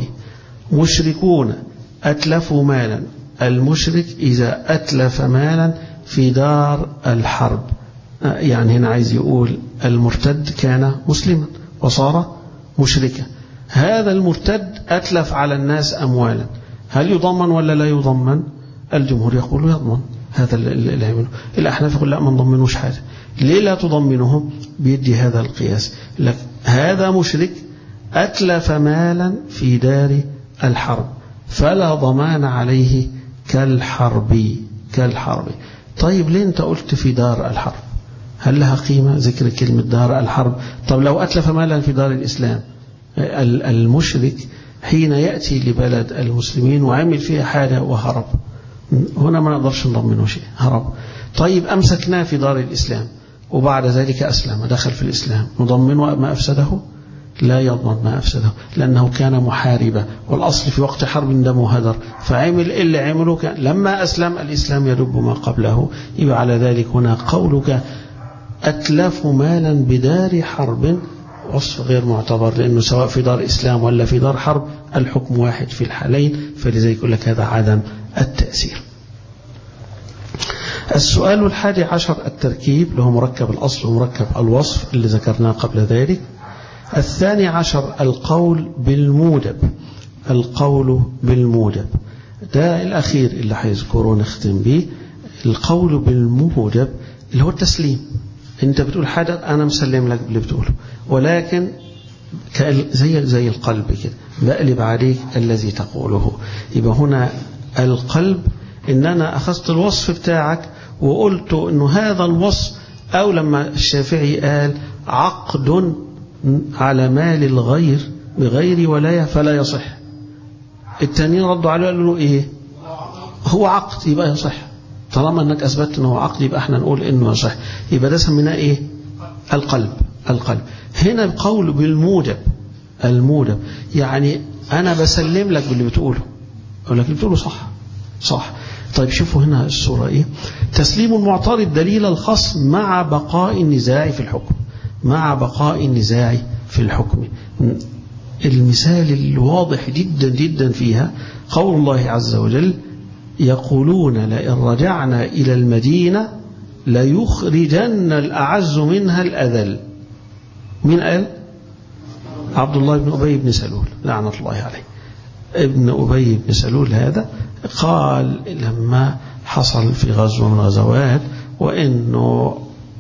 مشركون أتلفوا مالا المشرك إذا أتلف مالا في دار الحرب يعني هنا عايز يقول المرتد كان مسلما وصار مشركا هذا المرتد أتلف على الناس أموالا هل يضمن ولا لا يضمن الجمهور يقول يضمن هذا اللي يعمله الأحناف يقول لا ما نضمنوش حاجة ليه لا تضمنه بيدي هذا القياس لك هذا مشرك أتلف مالا في دار الحرب فلا ضمان عليه كالحرب كالحرب طيب ليه انت قلت في دار الحرب هل لها قيمة ذكر كلمة دار الحرب طب لو أتلف مالا في دار الإسلام المشرك حين يأتي لبلد المسلمين وعمل فيها حاجة وهرب هنا ما نقدرش نضمنه شيء هرب طيب أمسكناه في دار الإسلام وبعد ذلك أسلم دخل في الإسلام نضمنه ما أفسده لا يضمن ما أفسده لأنه كان محاربا والأصل في وقت حرب دمه هدر فعمل اللي عمله كان لما أسلم الإسلام يدب ما قبله يبقى على ذلك هنا قولك أتلف مالا بدار حرب وصف غير معتبر لأنه سواء في دار إسلام ولا في دار حرب الحكم واحد في الحالين فلذلك يقول لك هذا عدم التأثير السؤال الحادي عشر التركيب له مركب الأصل ومركب الوصف اللي ذكرناه قبل ذلك الثاني عشر القول بالموجب القول بالموجب ده الأخير اللي هيذكره نختم به القول بالموجب اللي هو التسليم انت بتقول حاجة أنا مسلم لك اللي بتقوله ولكن زي زي القلب كده بقلب عليك الذي تقوله يبقى هنا القلب ان انا اخذت الوصف بتاعك وقلت انه هذا الوصف او لما الشافعي قال عقد على مال الغير بغير ولاية فلا يصح التانيين ردوا عليه قالوا له ايه هو عقد يبقى يصح طالما انك اثبتت انه عقد يبقى احنا نقول انه يصح يبقى ده سميناه ايه القلب القلب هنا القول بالموجب الموجب يعني انا بسلم لك باللي بتقوله اقول لك اللي بتقوله صح صح طيب شوفوا هنا الصورة ايه تسليم المعترض دليل الخصم مع بقاء النزاع في الحكم مع بقاء النزاع في الحكم المثال الواضح جدا جدا فيها قول الله عز وجل يقولون لئن رجعنا إلى المدينة ليخرجن الأعز منها الأذل مين قال عبد الله بن أبي بن سلول لعنة الله عليه ابن أبي بن سلول هذا قال لما حصل في غزوة من الغزوات وإنه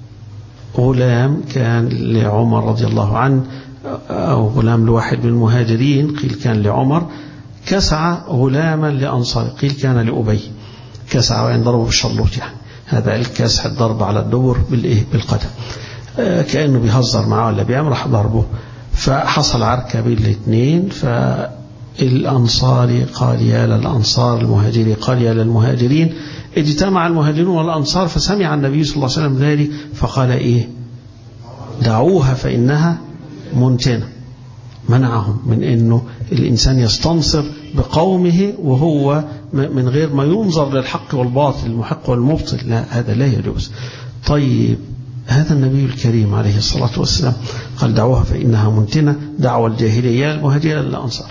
غلام كان لعمر رضي الله عنه أو غلام لواحد من المهاجرين قيل كان لعمر كسع غلاما لأنصار قيل كان لأبي كسع وإن ضربه بالشلوط يعني هذا الكسح الضرب على الدبر بالإيه بالقدم كأنه بيهزر معاه ولا بيعمل راح ضربه فحصل عركة بين الاثنين فالأنصاري قال يا للأنصار المهاجرين قال يا للمهاجرين اجتمع المهاجرون والأنصار فسمع النبي صلى الله عليه وسلم ذلك فقال إيه دعوها فإنها منتنة منعهم من أنه الإنسان يستنصر بقومه وهو من غير ما ينظر للحق والباطل المحق والمبطل لا هذا لا يجوز طيب هذا النبي الكريم عليه الصلاة والسلام قال دعوها فإنها منتنة دعوة الجاهلية المهاجرة للأنصار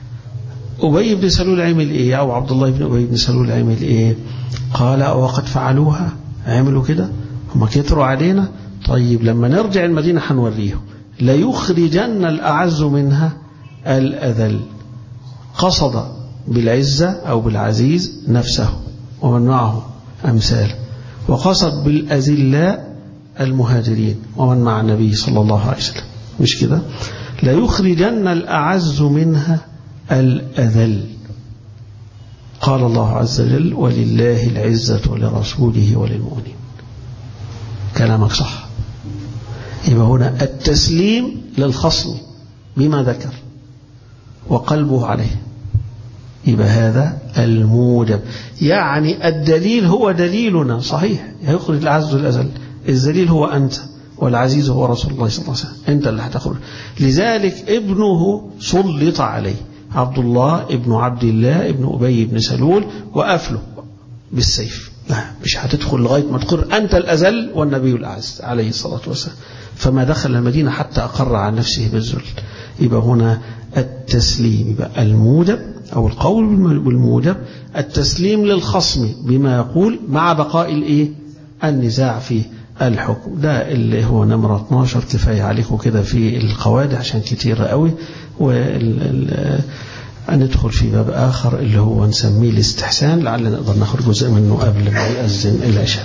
أبي بن سلول عمل إيه أو عبد الله بن أبي بن سلول عمل إيه قال وقد فعلوها عملوا كده هم كتروا علينا طيب لما نرجع المدينة حنوريهم ليخرجن الأعز منها الأذل قصد بالعزة أو بالعزيز نفسه ومن معه أمثاله وقصد بالأذلاء المهاجرين ومن مع النبي صلى الله عليه وسلم مش كده ليخرجن الأعز منها الأذل قال الله عز وجل ولله العزة ولرسوله وللمؤمنين كلامك صح يبقى هنا التسليم للخصم بما ذكر وقلبه عليه يبقى هذا الموجب يعني الدليل هو دليلنا صحيح يخرج العز والأزل الدليل هو أنت والعزيز هو رسول الله صلى الله عليه وسلم أنت اللي هتخرج لذلك ابنه سلط عليه عبد الله ابن عبد الله ابن أبي بن سلول وقفله بالسيف لا مش هتدخل لغاية ما تقر أنت الأزل والنبي الأعز عليه الصلاة والسلام فما دخل المدينة حتى أقر عن نفسه بالذل يبقى هنا التسليم يبقى الموجب أو القول بالموجب التسليم للخصم بما يقول مع بقاء الإيه النزاع في الحكم ده اللي هو نمرة 12 كفاية عليكم كده في القواعد عشان كتير قوي وندخل في باب آخر اللي هو نسميه الاستحسان لعل نقدر ناخد جزء منه قبل ما يأذن العشاء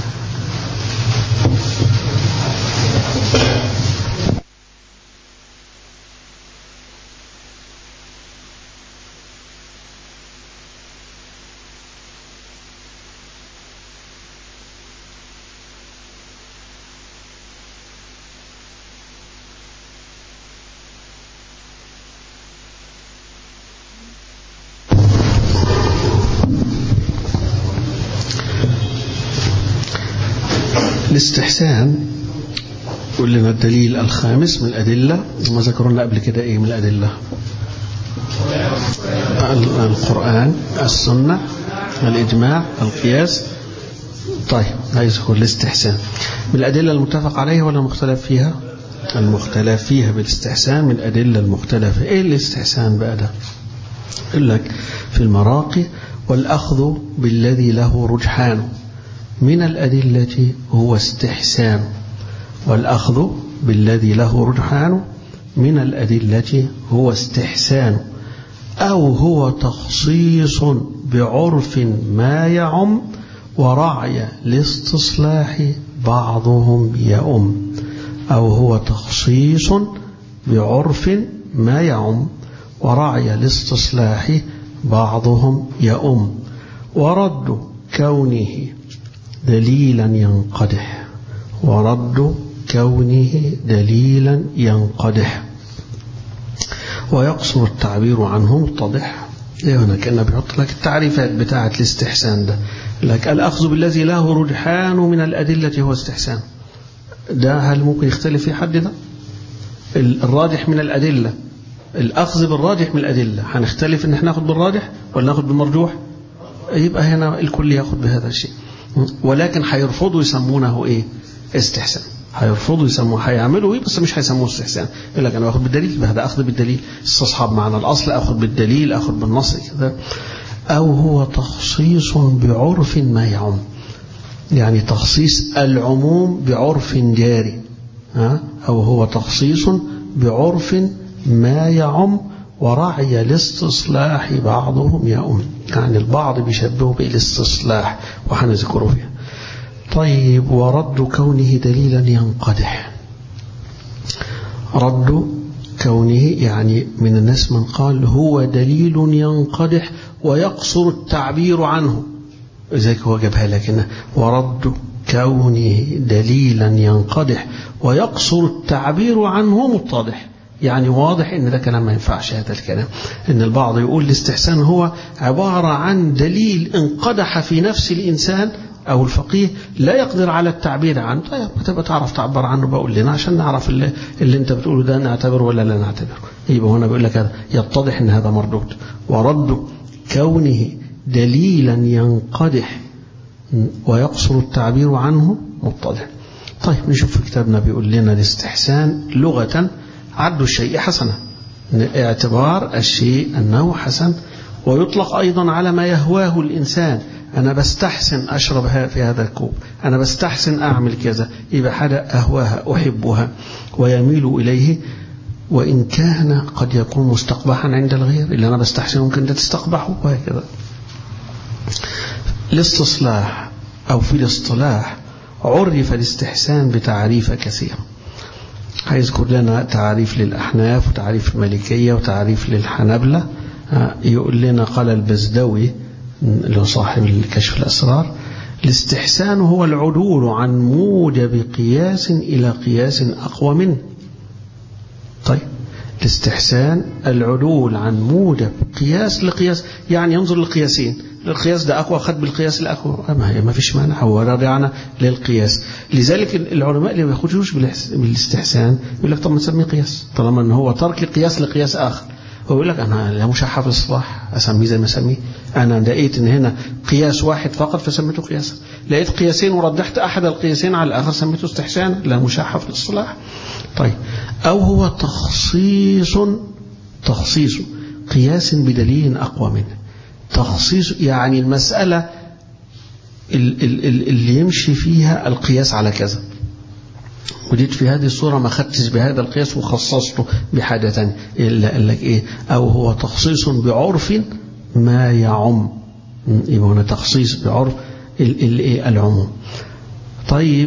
الاستحسان قول لنا الدليل الخامس من الأدلة ما ذكرنا قبل كده إيه من الأدلة القرآن السنة الإجماع القياس طيب عايز يقول الاستحسان من الأدلة المتفق عليها ولا المختلف فيها المختلف فيها بالاستحسان من الأدلة المختلفة إيه الاستحسان بقى ده يقول لك في المراقي والأخذ بالذي له رجحانه من الأدلة هو استحسان والأخذ بالذي له رجحان من الأدلة هو استحسان أو هو تخصيص بعرف ما يعم ورعي الاستصلاح بعضهم يؤم أو هو تخصيص بعرف ما يعم ورعي الاستصلاح بعضهم يؤم ورد كونه دليلا ينقدح ورد كونه دليلا ينقدح ويقصر التعبير عنه متضح هنا كأنه بيحط لك التعريفات بتاعة الاستحسان ده لك الأخذ بالذي له رجحان من الأدلة هو استحسان ده هل ممكن يختلف في حد ده الراجح من الأدلة الأخذ بالراجح من الأدلة هنختلف إن احنا ناخد بالراجح ولا ناخد بالمرجوح يبقى هنا الكل ياخد بهذا الشيء ولكن هيرفضوا يسمونه ايه استحسان هيرفضوا يسموه هيعملوا ايه بس مش هيسموه استحسان يقول لك انا باخد بالدليل هذا اخذ بالدليل استصحاب معنى الاصل اخذ بالدليل اخذ بالنص كذا او هو تخصيص بعرف ما يعم يعني تخصيص العموم بعرف جاري ها او هو تخصيص بعرف ما يعم ورعي الاستصلاح بعضهم يؤم يعني البعض بيشبهه بالاستصلاح وحنذكره فيها طيب ورد كونه دليلا ينقدح رد كونه يعني من الناس من قال هو دليل ينقدح ويقصر التعبير عنه ذلك هو جابها لكن ورد كونه دليلا ينقدح ويقصر التعبير عنه متضح يعني واضح ان ده كلام ما ينفعش هذا الكلام ان البعض يقول الاستحسان هو عبارة عن دليل انقدح في نفس الإنسان أو الفقيه لا يقدر على التعبير عنه طيب ما تبقى تعرف تعبر عنه بقول لنا عشان نعرف اللي, اللي انت بتقوله ده نعتبره ولا لا نعتبره يبقى هنا بيقول لك هذا يتضح ان هذا مردود ورد كونه دليلا ينقدح ويقصر التعبير عنه متضح طيب نشوف في كتابنا بيقول لنا الاستحسان لغة عد الشيء حسنة اعتبار الشيء أنه حسن ويطلق أيضا على ما يهواه الإنسان أنا بستحسن أشرب في هذا الكوب أنا بستحسن أعمل كذا يبقى حاجة أهواها أحبها ويميل إليه وإن كان قد يكون مستقبحا عند الغير اللي أنا بستحسن ممكن أنت تستقبحه وهكذا الاستصلاح أو في الاصطلاح عرف الاستحسان بتعريف كثيرة هيذكر لنا تعريف للأحناف وتعريف المالكية وتعريف للحنبلة يقول لنا قال البزدوي اللي هو صاحب الكشف الأسرار الاستحسان هو العدول عن موجب قياس إلى قياس أقوى منه طيب الاستحسان العدول عن موجب قياس لقياس يعني ينظر لقياسين القياس ده أقوى خد بالقياس الأقوى ما, ما فيش مانع هو رجعنا للقياس لذلك العلماء اللي ما ياخدوش بالاستحسان يقول لك طب ما نسميه قياس طالما ان هو ترك قياس لقياس آخر هو يقول لك أنا لا مش في الإصلاح أسميه زي ما أسميه أنا لقيت إن هنا قياس واحد فقط فسميته قياسا لقيت قياسين ورجحت أحد القياسين على الآخر سميته استحسان لا مشاحة في الإصلاح طيب أو هو تخصيص تخصيص قياس بدليل أقوى منه تخصيص يعني المسألة اللي يمشي فيها القياس على كذا وجيت في هذه الصورة ما خدتش بهذا القياس وخصصته بحاجة ثانيه إلا قال لك إيه أو هو تخصيص بعرف ما يعم يبقى هنا تخصيص بعرف العموم طيب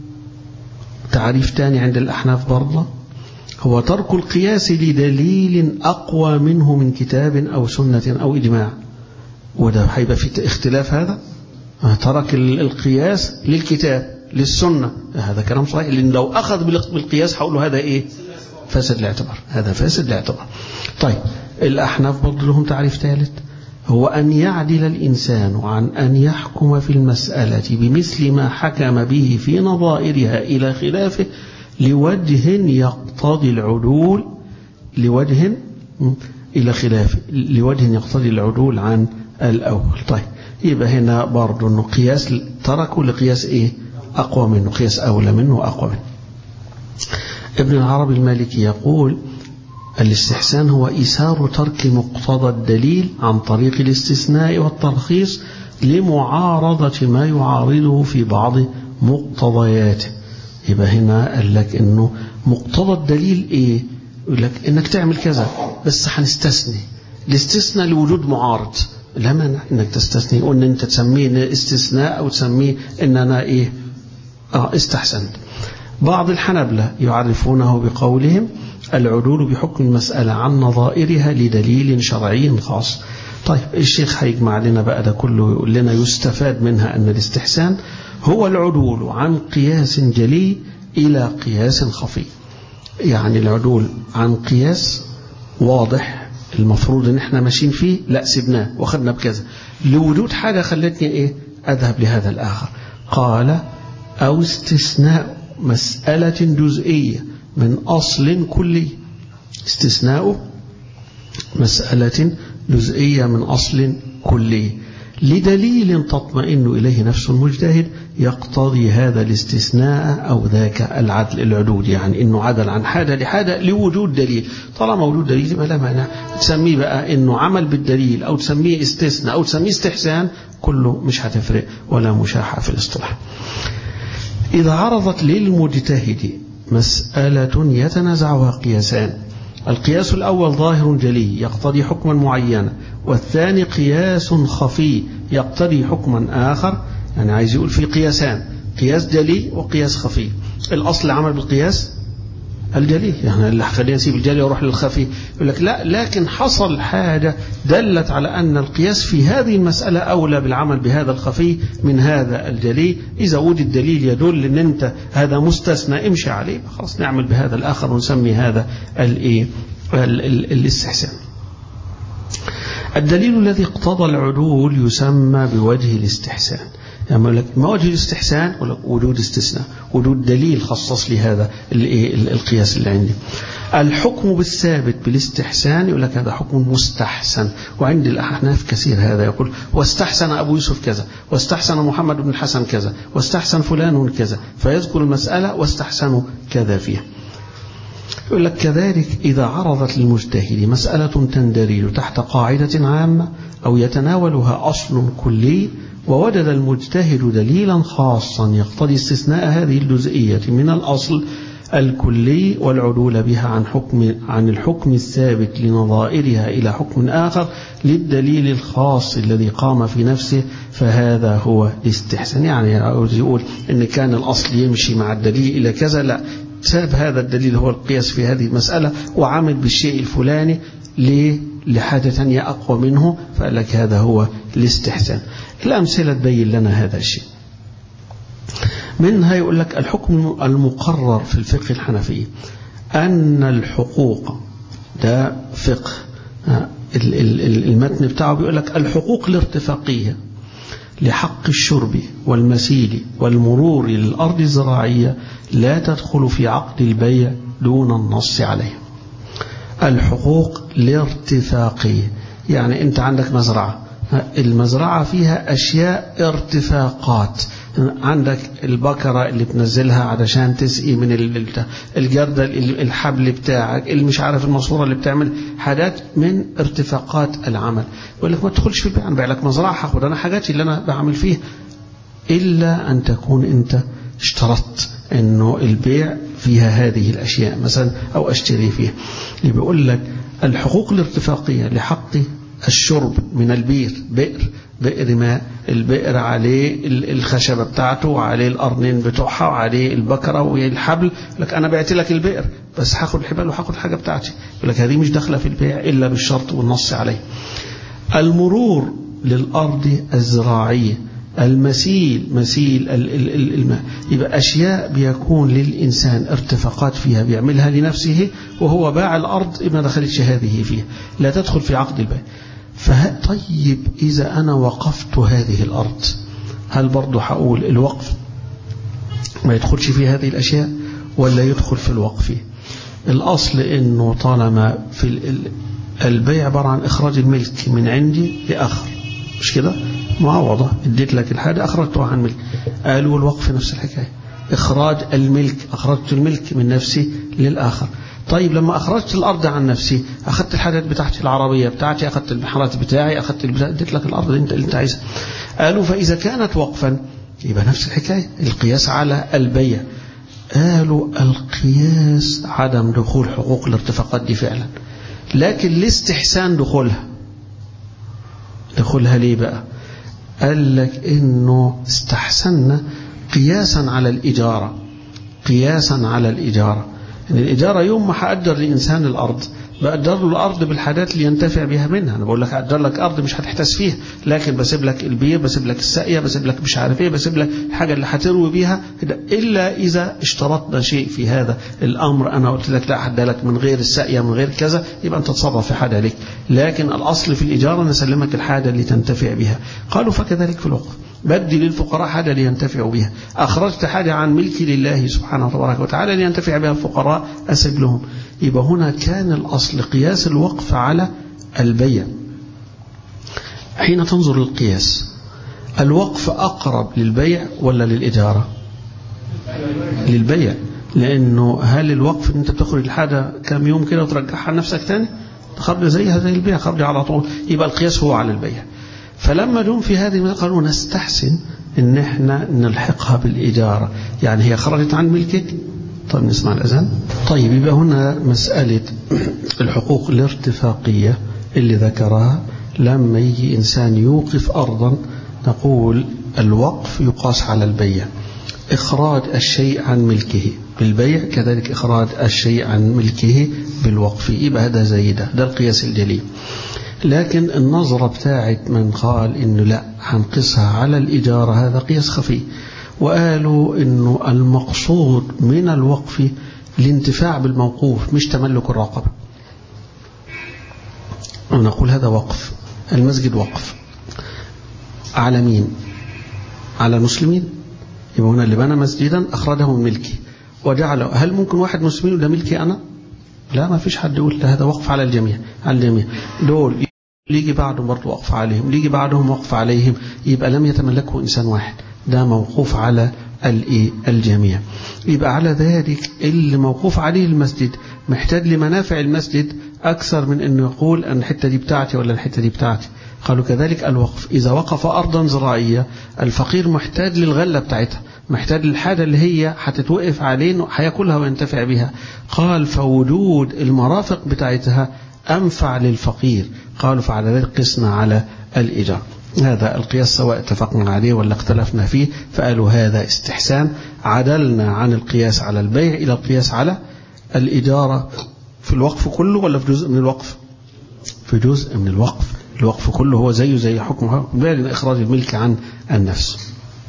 تعريف ثاني عند الأحناف برضه هو ترك القياس لدليل أقوى منه من كتاب أو سنة أو إجماع وده هيبقى في اختلاف هذا ترك القياس للكتاب للسنة هذا كلام صحيح لأن لو أخذ بالقياس هقول له هذا إيه فاسد الاعتبار هذا فاسد الاعتبار طيب الأحناف برضه لهم تعريف ثالث هو أن يعدل الإنسان عن أن يحكم في المسألة بمثل ما حكم به في نظائرها إلى خلافه لوجه يقتضي العدول لوجه إلى خلافه لوجه يقتضي العدول عن الأول طيب يبقى هنا برضه أنه قياس تركوا لقياس إيه أقوى منه قياس أولى منه أقوى منه ابن العربي المالكي يقول الاستحسان هو إيثار ترك مقتضى الدليل عن طريق الاستثناء والترخيص لمعارضة ما يعارضه في بعض مقتضياته يبقى هنا قال لك انه مقتضى الدليل ايه يقول لك انك تعمل كذا بس هنستثني الاستثناء لوجود معارض لا مانع انك تستثني وان انت تسميه استثناء او تسميه ان انا ايه اه استحسنت بعض الحنبلة يعرفونه بقولهم العدول بحكم المسألة عن نظائرها لدليل شرعي خاص طيب الشيخ هيجمع لنا بقى ده كله يقول لنا يستفاد منها أن الاستحسان هو العدول عن قياس جلي إلى قياس خفي يعني العدول عن قياس واضح المفروض ان احنا ماشيين فيه لا سبناه واخدنا بكذا لوجود حاجة خلتني ايه اذهب لهذا الاخر قال او استثناء مسألة جزئية من أصل كلي استثناء مسألة جزئية من أصل كلي لدليل تطمئن إليه نفس المجتهد يقتضي هذا الاستثناء أو ذاك العدل العدود يعني إنه عدل عن حاجة لحاجة لوجود دليل طالما وجود دليل ما لا مانع تسميه بقى إنه عمل بالدليل أو تسميه استثناء أو تسميه استحسان كله مش هتفرق ولا مشاحة في الاصطلاح إذا عرضت للمجتهد مسألة يتنازعها قياسان القياس الأول ظاهر جلي يقتضي حكما معينا والثاني قياس خفي يقتضي حكما آخر يعني عايز يقول في قياسان قياس جلي وقياس خفي الأصل عمل بالقياس الجلي يعني اللي خلينا نسيب الجلي واروح للخفي يقول لك لا لكن حصل حاجة دلت على أن القياس في هذه المسألة أولى بالعمل بهذا الخفي من هذا الجلي إذا وجد دليل يدل أن أنت هذا مستثنى امشي عليه خلاص نعمل بهذا الآخر ونسمي هذا الايه الاستحسان الدليل الذي اقتضى العدول يسمى بوجه الاستحسان يعني لك ما وجه الاستحسان وجود استثناء وجود دليل خصص لي هذا القياس اللي عندي الحكم بالثابت بالاستحسان يقول لك هذا حكم مستحسن وعند الأحناف كثير هذا يقول واستحسن أبو يوسف كذا واستحسن محمد بن الحسن كذا واستحسن فلان كذا فيذكر المسألة واستحسنوا كذا فيها يقول لك كذلك إذا عرضت للمجتهد مسألة تندرج تحت قاعدة عامة أو يتناولها أصل كلي ووجد المجتهد دليلا خاصا يقتضي استثناء هذه الجزئية من الأصل الكلي والعدول بها عن حكم عن الحكم الثابت لنظائرها إلى حكم آخر للدليل الخاص الذي قام في نفسه فهذا هو الاستحسان يعني يقول إن كان الأصل يمشي مع الدليل إلى كذا لا ساب هذا الدليل هو القياس في هذه المسألة وعمل بالشيء الفلاني لحاجة ثانية أقوى منه فقال لك هذا هو الاستحسان الأمثلة تبين لنا هذا الشيء منها يقول لك الحكم المقرر في الفقه الحنفي أن الحقوق ده فقه المتن بتاعه بيقول لك الحقوق الارتفاقية لحق الشرب والمسيل والمرور للأرض الزراعية لا تدخل في عقد البيع دون النص عليه الحقوق الارتفاقية يعني أنت عندك مزرعة المزرعة فيها أشياء ارتفاقات عندك البكرة اللي بتنزلها علشان تسقي من الجردة الحبل بتاعك اللي مش عارف الماسوره اللي بتعمل حاجات من ارتفاقات العمل يقول لك ما تدخلش في البيع انا بيع لك مزرعة هاخد انا حاجاتي اللي انا بعمل فيها الا ان تكون انت اشترطت انه البيع فيها هذه الاشياء مثلا او اشتري فيها اللي بيقول لك الحقوق الارتفاقية لحق الشرب من البير بئر بئر ماء البئر عليه الخشبة بتاعته وعليه القرنين بتوعها وعليه البكرة والحبل لك أنا بعت لك البئر بس هاخد الحبال وهاخد الحاجة بتاعتي يقول لك هذه مش داخلة في البيع إلا بالشرط والنص عليه المرور للأرض الزراعية المسيل مسيل الماء يبقى أشياء بيكون للإنسان ارتفاقات فيها بيعملها لنفسه وهو باع الأرض ما دخلتش هذه فيها لا تدخل في عقد البيع طيب إذا أنا وقفت هذه الأرض هل برضه هقول الوقف ما يدخلش في هذه الأشياء ولا يدخل في الوقف الأصل أنه طالما في البيع عبارة عن إخراج الملك من عندي لآخر مش كده معوضة اديت لك الحاجة أخرجتها عن ملك قالوا الوقف نفس الحكاية إخراج الملك أخرجت الملك من نفسي للآخر طيب لما أخرجت الأرض عن نفسي أخذت الحاجات بتاعتي العربية بتاعتي أخذت البحرات بتاعي أخذت البتاع اديت لك الأرض اللي أنت, اللي انت عايزها قالوا فإذا كانت وقفا يبقى نفس الحكاية القياس على البيع قالوا القياس عدم دخول حقوق الارتفاقات دي فعلا لكن لاستحسان دخولها دخولها ليه بقى قال لك انه استحسنا قياسا على الإجارة قياسا على الإجارة إن الإجارة يوم ما هأجر لإنسان الأرض بأجر له الأرض بالحاجات اللي ينتفع بها منها أنا بقول لك أجر لك أرض مش هتحتاس فيها لكن بسيب لك البير بسيب لك الساقية بسيب لك مش عارف إيه بسيب لك الحاجة اللي هتروي بيها إلا إذا اشترطنا شيء في هذا الأمر أنا قلت لك لا حد لك من غير الساقية من غير كذا يبقى أنت تتصرف في حاجة لك لكن الأصل في الإجارة نسلمك الحاجة اللي تنتفع بها قالوا فكذلك في الوقف بدي للفقراء حاجة لينتفعوا بها أخرجت حاجة عن ملكي لله سبحانه تبارك وتعالى لينتفع بها الفقراء أسب لهم يبقى هنا كان الأصل قياس الوقف على البيع حين تنظر للقياس الوقف أقرب للبيع ولا للإجارة للبيع لأنه هل الوقف أنت بتخرج الحاجة كم يوم كده وترجعها لنفسك تاني خرج زيها زي البيع خرج على طول يبقى القياس هو على البيع فلما جم في هذه قالوا نستحسن ان احنا نلحقها بالإجارة يعني هي خرجت عن ملكك طيب نسمع الأذان طيب يبقى هنا مسألة الحقوق الارتفاقية اللي ذكرها لما يجي إنسان يوقف أرضا نقول الوقف يقاس على البيع إخراج الشيء عن ملكه بالبيع كذلك إخراج الشيء عن ملكه بالوقف يبقى هذا زي ده ده القياس الجليل لكن النظرة بتاعت من قال إنه لا هنقصها على الإجارة هذا قياس خفي وقالوا إنه المقصود من الوقف الانتفاع بالموقوف مش تملك الرقبة ونقول هذا وقف المسجد وقف على مين على المسلمين يبقى هنا اللي بنى مسجدا أخرجه من ملكي وجعله هل ممكن واحد مسلمين ده ملكي أنا لا ما فيش حد يقول هذا وقف على الجميع على الجميع دول يجي بعدهم برضه وقف عليهم يجي بعدهم وقف عليهم يبقى لم يتملكه إنسان واحد ده موقوف على الجميع يبقى على ذلك اللي موقوف عليه المسجد محتاج لمنافع المسجد أكثر من أنه يقول أن الحتة دي بتاعتي ولا الحتة دي بتاعتي قالوا كذلك الوقف إذا وقف أرضا زراعية الفقير محتاج للغلة بتاعتها محتاج للحاجة اللي هي هتتوقف عليه هياكلها وينتفع بها قال فوجود المرافق بتاعتها أنفع للفقير قالوا فعلى ذلك قسنا على الإيجار هذا القياس سواء اتفقنا عليه ولا اختلفنا فيه فقالوا هذا استحسان عدلنا عن القياس على البيع إلى القياس على الإجارة في الوقف كله ولا في جزء من الوقف في جزء من الوقف الوقف كله هو زيه زي حكم بال إخراج الملك عن النفس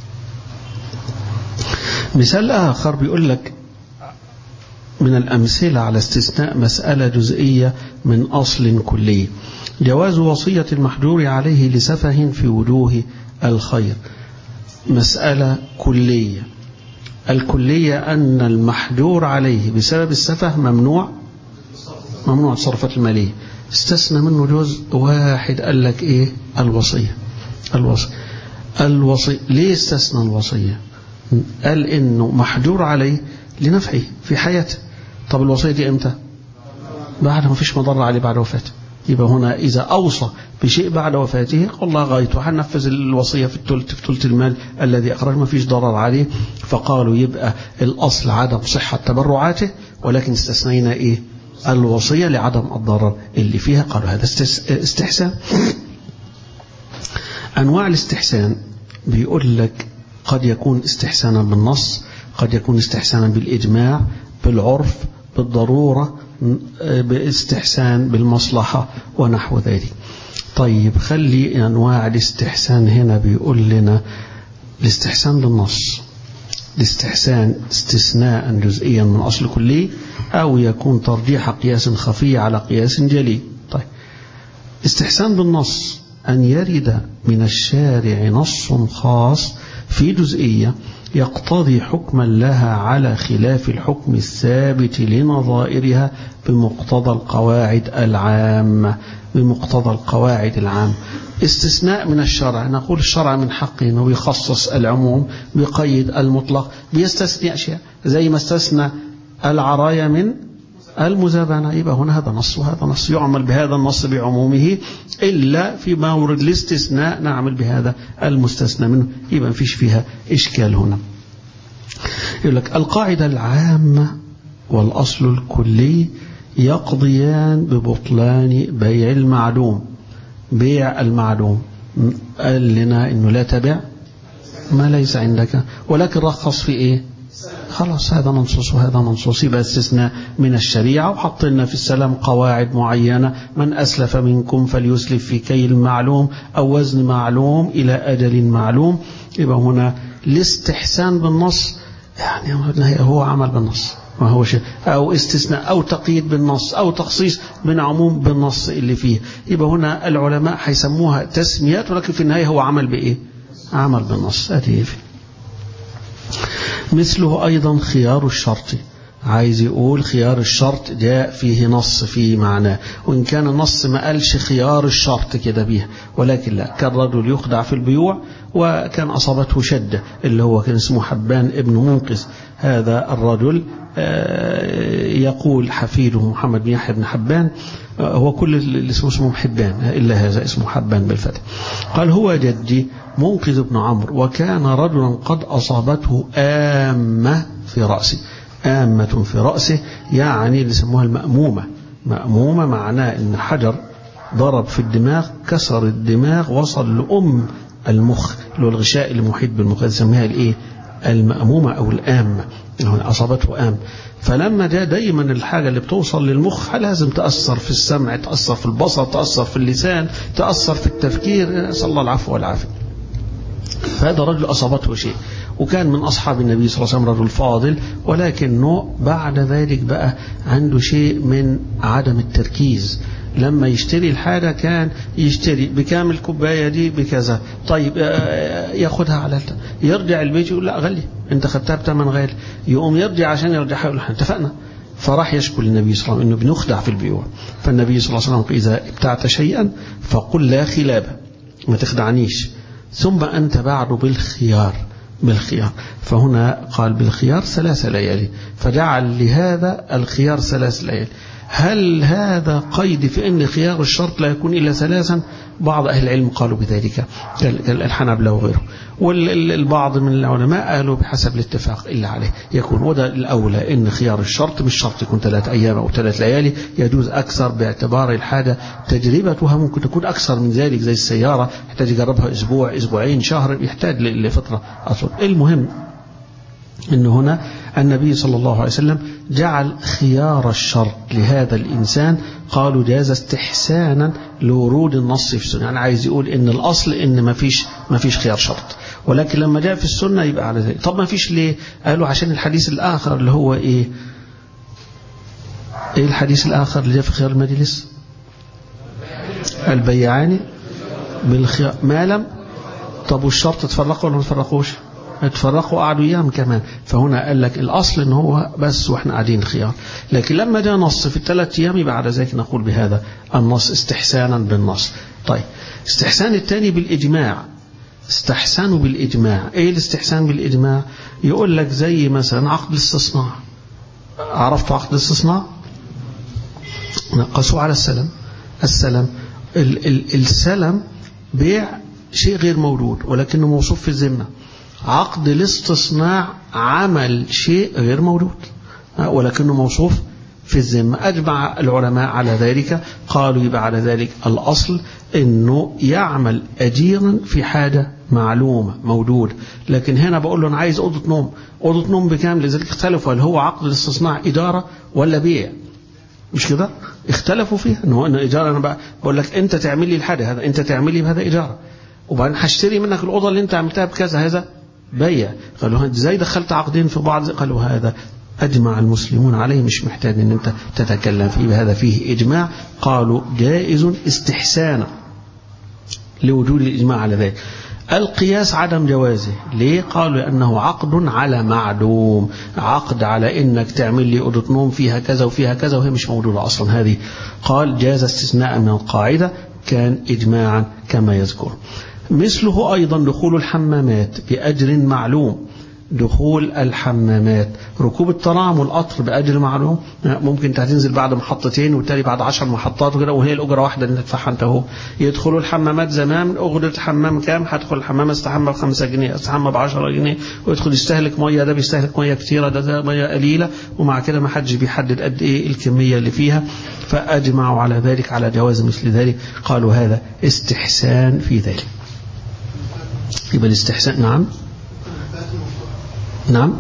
مثال آخر بيقول لك من الأمثلة على استثناء مسألة جزئية من أصل كلي جواز وصية المحجور عليه لسفه في وجوه الخير مسألة كلية الكلية أن المحجور عليه بسبب السفه ممنوع ممنوع التصرفات المالية استثنى منه جزء واحد قال لك إيه الوصية الوصية الوصية ليه استثنى الوصية قال إنه محجور عليه لنفعه في حياته طب الوصية دي إمتى بعد ما فيش مضر عليه بعد وفاته يبقى هنا إذا أوصى بشيء بعد وفاته والله غايته هنفذ الوصية في الثلث في ثلث المال الذي أخرج ما فيش ضرر عليه فقالوا يبقى الأصل عدم صحة تبرعاته ولكن استثنينا إيه الوصية لعدم الضرر اللي فيها قالوا هذا استحسان أنواع الاستحسان بيقول لك قد يكون استحسانا بالنص قد يكون استحسانا بالإجماع بالعرف بالضرورة باستحسان بالمصلحة ونحو ذلك طيب خلي أنواع الاستحسان هنا بيقول لنا الاستحسان بالنص الاستحسان استثناء جزئيا من أصل كلي أو يكون ترجيح قياس خفي على قياس جلي طيب استحسان بالنص أن يرد من الشارع نص خاص في جزئية يقتضي حكما لها على خلاف الحكم الثابت لنظائرها بمقتضى القواعد العامة بمقتضى القواعد العامة استثناء من الشرع نقول الشرع من حقه انه يخصص العموم بقيد المطلق بيستثني أشياء زي ما استثنى العرايا من المزابنة يبقى هنا هذا نص وهذا نص يعمل بهذا النص بعمومه إلا في مورد الاستثناء نعمل بهذا المستثنى منه يبقى فيش فيها إشكال هنا يقول لك القاعدة العامة والأصل الكلي يقضيان ببطلان بيع المعدوم بيع المعدوم قال لنا انه لا تبع ما ليس عندك ولكن رخص في ايه خلاص هذا منصوص وهذا منصوص يبقى استثناء من الشريعة وحط لنا في السلام قواعد معينة من أسلف منكم فليسلف في كيل معلوم أو وزن معلوم إلى أجل معلوم يبقى هنا الاستحسان بالنص يعني هو عمل بالنص ما هو شيء أو استثناء أو تقييد بالنص أو تخصيص من عموم بالنص اللي فيه يبقى هنا العلماء حيسموها تسميات ولكن في النهاية هو عمل بإيه عمل بالنص هذه مثله أيضا خيار الشرط عايز يقول خيار الشرط جاء فيه نص فيه معناه وإن كان النص ما قالش خيار الشرط كده بيها ولكن لا كان رجل يخدع في البيوع وكان أصابته شدة اللي هو كان اسمه حبان ابن منقذ هذا الرجل يقول حفيده محمد بن يحيى بن حبان هو كل اللي اسمه اسمه حبان إلا هذا اسمه حبان بالفتح قال هو جدي منقذ بن عمرو وكان رجلا قد أصابته آمة في رأسه آمة في رأسه يعني اللي يسموها المأمومة مأمومة معناه إن حجر ضرب في الدماغ كسر الدماغ وصل لأم المخ اللي هو الغشاء اللي محيط بالمخ يسميها الايه المأمومة أو الآمة أصابته آم فلما جاء دايما الحاجة اللي بتوصل للمخ لازم تأثر في السمع تأثر في البصر تأثر في اللسان تأثر في التفكير صلى الله العفو والعافية فهذا رجل أصابته شيء وكان من أصحاب النبي صلى الله عليه وسلم رجل فاضل ولكنه بعد ذلك بقى عنده شيء من عدم التركيز لما يشتري الحاجة كان يشتري بكام الكوباية دي بكذا طيب ياخدها على يرجع البيت يقول لا غلي انت خدتها بثمن غالي يقوم يرجع عشان يرجعها يقول احنا اتفقنا فراح يشكو للنبي صلى الله عليه وسلم انه بنخدع في البيوع فالنبي صلى الله عليه وسلم اذا ابتعت شيئا فقل لا خلابه ما تخدعنيش ثم انت بعد بالخيار بالخيار فهنا قال بالخيار ثلاث ليالي فجعل لهذا الخيار ثلاث ليالي هل هذا قيد في أن خيار الشرط لا يكون إلا ثلاثا بعض أهل العلم قالوا بذلك الحنابلة وغيره والبعض من العلماء قالوا بحسب الاتفاق إلا عليه يكون وده الأولى إن خيار الشرط مش شرط يكون ثلاث أيام أو ثلاث ليالي يجوز أكثر باعتبار الحاجة تجربتها ممكن تكون أكثر من ذلك زي السيارة يحتاج يجربها أسبوع أسبوعين شهر يحتاج لفترة أطول المهم أن هنا النبي صلى الله عليه وسلم جعل خيار الشرط لهذا الإنسان قالوا جاز استحسانا لورود النص في السنة يعني عايز يقول إن الأصل إن ما فيش ما فيش خيار شرط ولكن لما جاء في السنة يبقى على ذلك طب ما فيش ليه قالوا عشان الحديث الآخر اللي هو إيه إيه الحديث الآخر اللي جاء في خيار المجلس البيعاني بالخيار ما لم طب والشرط تفرقوا ولا ما تفرقوش اتفرقوا قعدوا ايام كمان فهنا قال لك الاصل ان هو بس واحنا قاعدين خيار لكن لما جاء نص في الثلاث ايام يبقى على ذلك نقول بهذا النص استحسانا بالنص طيب استحسان الثاني بالاجماع استحسنوا بالاجماع ايه الاستحسان بالاجماع يقول لك زي مثلا عقد الاستصناع عرفت عقد الاستصناع نقصوا على السلم السلم ال ال السلم بيع شيء غير موجود ولكنه موصوف في الذمه عقد الاستصناع عمل شيء غير موجود ولكنه موصوف في الذمة أجمع العلماء على ذلك قالوا يبقى على ذلك الأصل أنه يعمل أجيرا في حاجة معلومة موجودة لكن هنا بقول له أنا عايز أوضة نوم أوضة نوم بكام لذلك اختلفوا هل هو عقد الاستصناع إدارة ولا بيع مش كده اختلفوا فيها انه ان ايجار انا بقول لك انت تعمل لي الحاجه هذا انت تعمل لي بهذا ايجار وبعدين هشتري منك الاوضه اللي انت عملتها بكذا هذا بيع قالوا ازاي دخلت عقدين في بعض قالوا هذا أجمع المسلمون عليه مش محتاج أن أنت تتكلم فيه هذا فيه إجماع قالوا جائز استحسانا لوجود الإجماع على ذلك القياس عدم جوازه ليه قالوا لأنه عقد على معدوم عقد على إنك تعمل لي أوضة نوم فيها كذا وفيها كذا وهي مش موجودة أصلا هذه قال جاز استثناء من القاعدة كان إجماعا كما يذكر مثله أيضا دخول الحمامات بأجر معلوم دخول الحمامات ركوب الترام والقطر بأجر معلوم ممكن هتنزل بعد محطتين والتالي بعد عشر محطات وكده وهي الأجرة واحدة اللي تدفعها أنت أهو يدخلوا الحمامات زمان أجرة الحمام كام هدخل الحمام استحمى بخمسة جنيه استحمى بعشرة جنيه ويدخل يستهلك مية ده بيستهلك مية كتيرة ده, ده مية قليلة ومع كده ما حدش بيحدد قد إيه الكمية اللي فيها فأجمعوا على ذلك على جواز مثل ذلك قالوا هذا استحسان في ذلك يبقى الاستحسان نعم نعم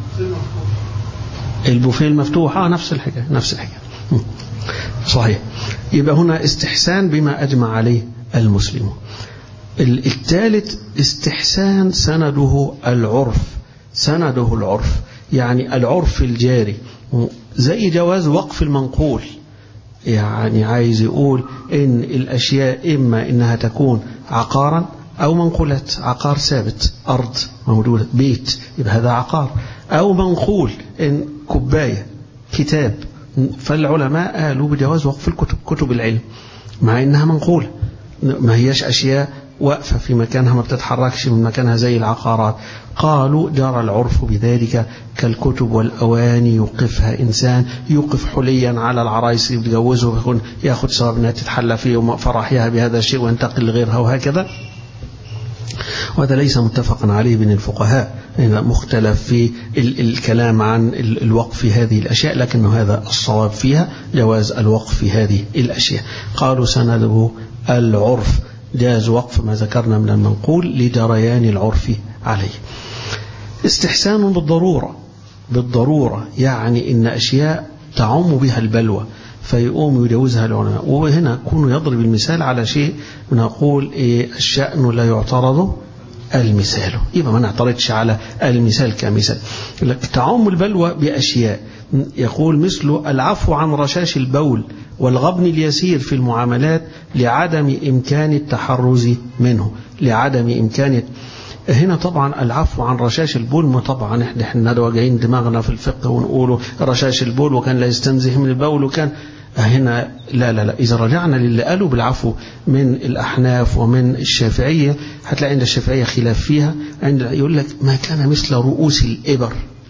البوفيه المفتوح اه نفس الحكايه نفس الحكايه صحيح يبقى هنا استحسان بما اجمع عليه المسلمون الثالث استحسان سنده العرف سنده العرف يعني العرف الجاري زي جواز وقف المنقول يعني عايز يقول ان الاشياء اما انها تكون عقارا أو منقولات عقار ثابت أرض موجودة بيت يبقى هذا عقار أو منقول إن كوباية كتاب فالعلماء قالوا بجواز وقف الكتب كتب العلم مع انها منقولة ما هياش اشياء واقفة في مكانها ما بتتحركش من مكانها زي العقارات قالوا جرى العرف بذلك كالكتب والأواني يوقفها إنسان يوقف حليا على العرايس يتجوزه يكون ياخد ثواب انها تتحلى فيه فرحها بهذا الشيء وينتقل لغيرها وهكذا وهذا ليس متفقا عليه بين الفقهاء مختلف في الكلام عن الوقف في هذه الأشياء لكن هذا الصواب فيها جواز الوقف في هذه الأشياء قالوا سنده العرف جاز وقف ما ذكرنا من المنقول لجريان العرف عليه استحسان بالضرورة بالضرورة يعني إن أشياء تعم بها البلوى فيقوم يجوزها العلماء وهنا كون يضرب المثال على شيء نقول إيه الشأن لا يعترض المثال يبقى ما نعترضش على المثال كمثال تعم البلوى بأشياء يقول مثل العفو عن رشاش البول والغبن اليسير في المعاملات لعدم إمكان التحرز منه لعدم إمكان هنا طبعا العفو عن رشاش البول طبعا احنا احنا واجعين دماغنا في الفقه ونقوله رشاش البول وكان لا يستنزه من البول وكان هنا لا لا لا إذا رجعنا للي قالوا بالعفو من الأحناف ومن الشافعية هتلاقي عند الشافعية خلاف فيها عند يقول لك ما كان مثل رؤوس الإبر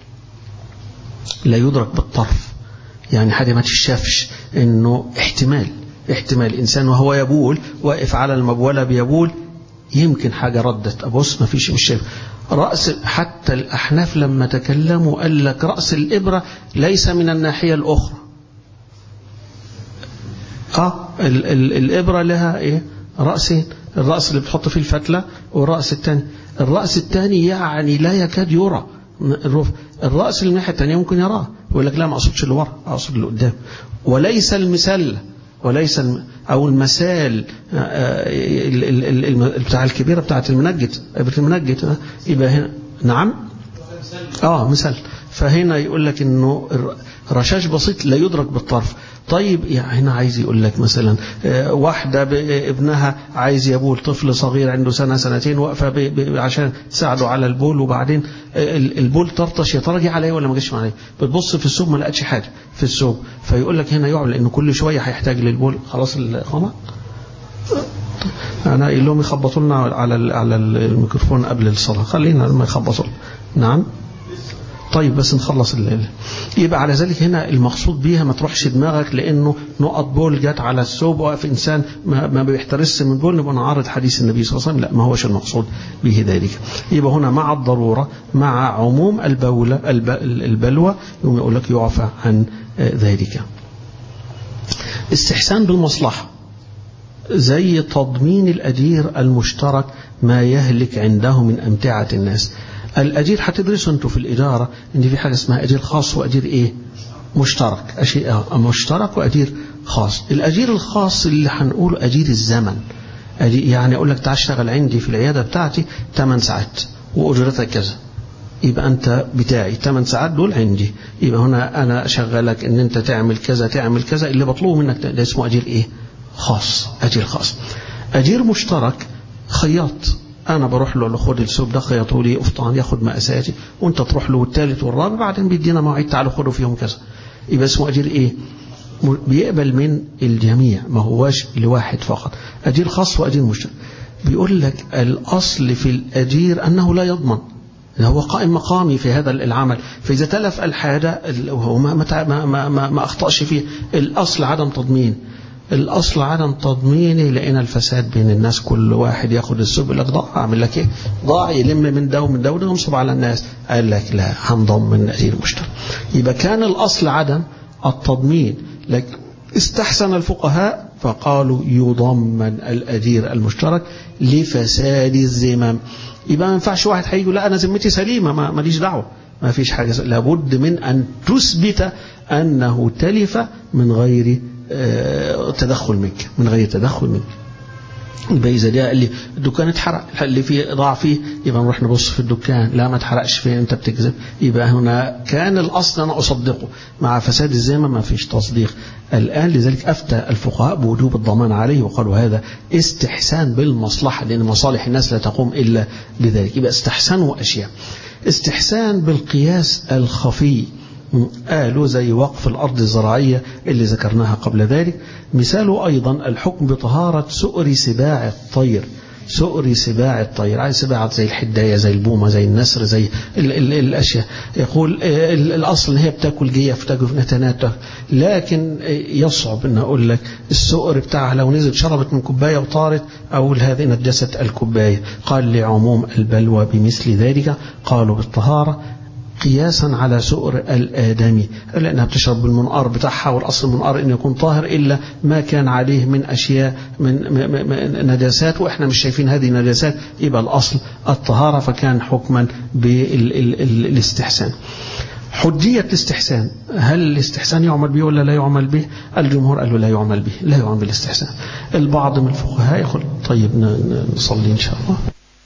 لا يدرك بالطرف يعني حاجة ما تشافش انه احتمال احتمال انسان وهو يبول واقف على المبولة بيبول يمكن حاجة ردت أبص ما فيش مش شايف رأس حتى الأحناف لما تكلموا قال لك رأس الإبرة ليس من الناحية الأخرى اه ال ال الإبرة لها إيه رأسين الرأس اللي بتحط فيه الفتلة والرأس الثاني الرأس الثاني يعني لا يكاد يرى الرأس اللي الناحية الثانية ممكن يراه يقول لك لا ما أقصدش اللي ورا أقصد اللي قدام وليس المسلة وليس الم... أو المسال بتاع الكبيرة بتاعت المنجد إبرة المنجد يبقى هنا نعم آه مثال فهنا يقول لك إنه رشاش بسيط لا يدرك بالطرف طيب يعني هنا عايز يقول لك مثلا واحدة ابنها عايز يبول طفل صغير عنده سنة سنتين واقفة عشان تساعده على البول وبعدين البول طرطش يا ترى جه عليه ولا ما جاش عليه بتبص في الثوب ما لقتش حاجة في الثوب فيقول لك هنا يعمل لأنه كل شوية هيحتاج للبول خلاص الإقامة أنا قايل لهم يخبطوا لنا على على الميكروفون قبل الصلاة خلينا لما يخبطوا نعم طيب بس نخلص الليل يبقى على ذلك هنا المقصود بيها ما تروحش دماغك لانه نقط بول جت على الثوب واقف انسان ما, ما بيحترس من بول نبقى نعارض حديث النبي صلى الله عليه وسلم لا ما هوش المقصود به ذلك يبقى هنا مع الضروره مع عموم البولة البلوى يقوم يقول لك يعفى عن ذلك استحسان بالمصلحه زي تضمين الأجير المشترك ما يهلك عنده من أمتعة الناس الأجير هتدرسوا أنتوا في الإدارة إن في حاجة اسمها أجير خاص وأجير إيه مشترك أشياء مشترك وأجير خاص الأجير الخاص اللي هنقوله أجير الزمن يعني أقول لك تعال اشتغل عندي في العيادة بتاعتي 8 ساعات وأجرتك كذا يبقى أنت بتاعي 8 ساعات دول عندي يبقى هنا أنا أشغلك إن أنت تعمل كذا تعمل كذا اللي بطلبه منك ده اسمه أجير إيه خاص أجير خاص أجير مشترك خياط أنا بروح له خد الثوب ده خيطوا لي قفطان ياخد مقاساتي وأنت تروح له الثالث والرابع بعدين بيدينا مواعيد تعالوا خدوا فيهم كذا يبقى اسمه أجير إيه بيقبل من الجميع ما هواش لواحد فقط أجير خاص وأجير مشترك بيقول لك الأصل في الأجير أنه لا يضمن هو قائم مقامي في هذا العمل فإذا تلف الحاجة وهو ما, ما, ما, ما, ما أخطأش فيه الأصل عدم تضمين الأصل عدم تضميني لقينا الفساد بين الناس كل واحد ياخد السوق يقول لك ضاع أعمل لك إيه ضاع يلم من ده ومن ده وده وينصب على الناس قال لك لا هنضمن أجير المشترك يبقى كان الأصل عدم التضمين لكن استحسن الفقهاء فقالوا يضمن الأجير المشترك لفساد الزمام يبقى ما ينفعش واحد هيجي لا أنا ذمتي سليمة ما ماليش دعوة ما فيش حاجة لابد من أن تثبت أنه تلف من غير تدخل منك من غير تدخل منك يبقى إذا جاء قال لي الدكان اتحرق اللي فيه ضاع فيه يبقى نروح نبص في الدكان لا ما اتحرقش فيه انت بتكذب يبقى هنا كان الأصل أنا أصدقه مع فساد الزمن ما فيش تصديق الآن لذلك أفتى الفقهاء بوجوب الضمان عليه وقالوا هذا استحسان بالمصلحة لأن مصالح الناس لا تقوم إلا بذلك يبقى استحسانوا أشياء استحسان بالقياس الخفي قالوا زي وقف الأرض الزراعية اللي ذكرناها قبل ذلك مثاله أيضا الحكم بطهارة سؤر سباع الطير سؤر سباع الطير عايز سباع زي الحداية زي البومة زي النسر زي ال ال الأشياء يقول ال الأصل إن هي بتاكل جيف بتاكل نتنات لكن يصعب أن أقول لك السؤر بتاعها لو نزل شربت من كوباية وطارت أقول هذه نجست الكوباية قال لعموم البلوى بمثل ذلك قالوا بالطهارة قياسا على سؤر الآدمي لأنها بتشرب بالمنقار بتاعها والأصل المنقار أن يكون طاهر إلا ما كان عليه من أشياء من نجاسات وإحنا مش شايفين هذه النجاسات يبقى الأصل الطهارة فكان حكما بالاستحسان حجية الاستحسان هل الاستحسان يعمل به ولا لا يعمل به الجمهور قالوا لا يعمل به لا يعمل بالاستحسان البعض من الفقهاء يقول طيب نصلي إن شاء الله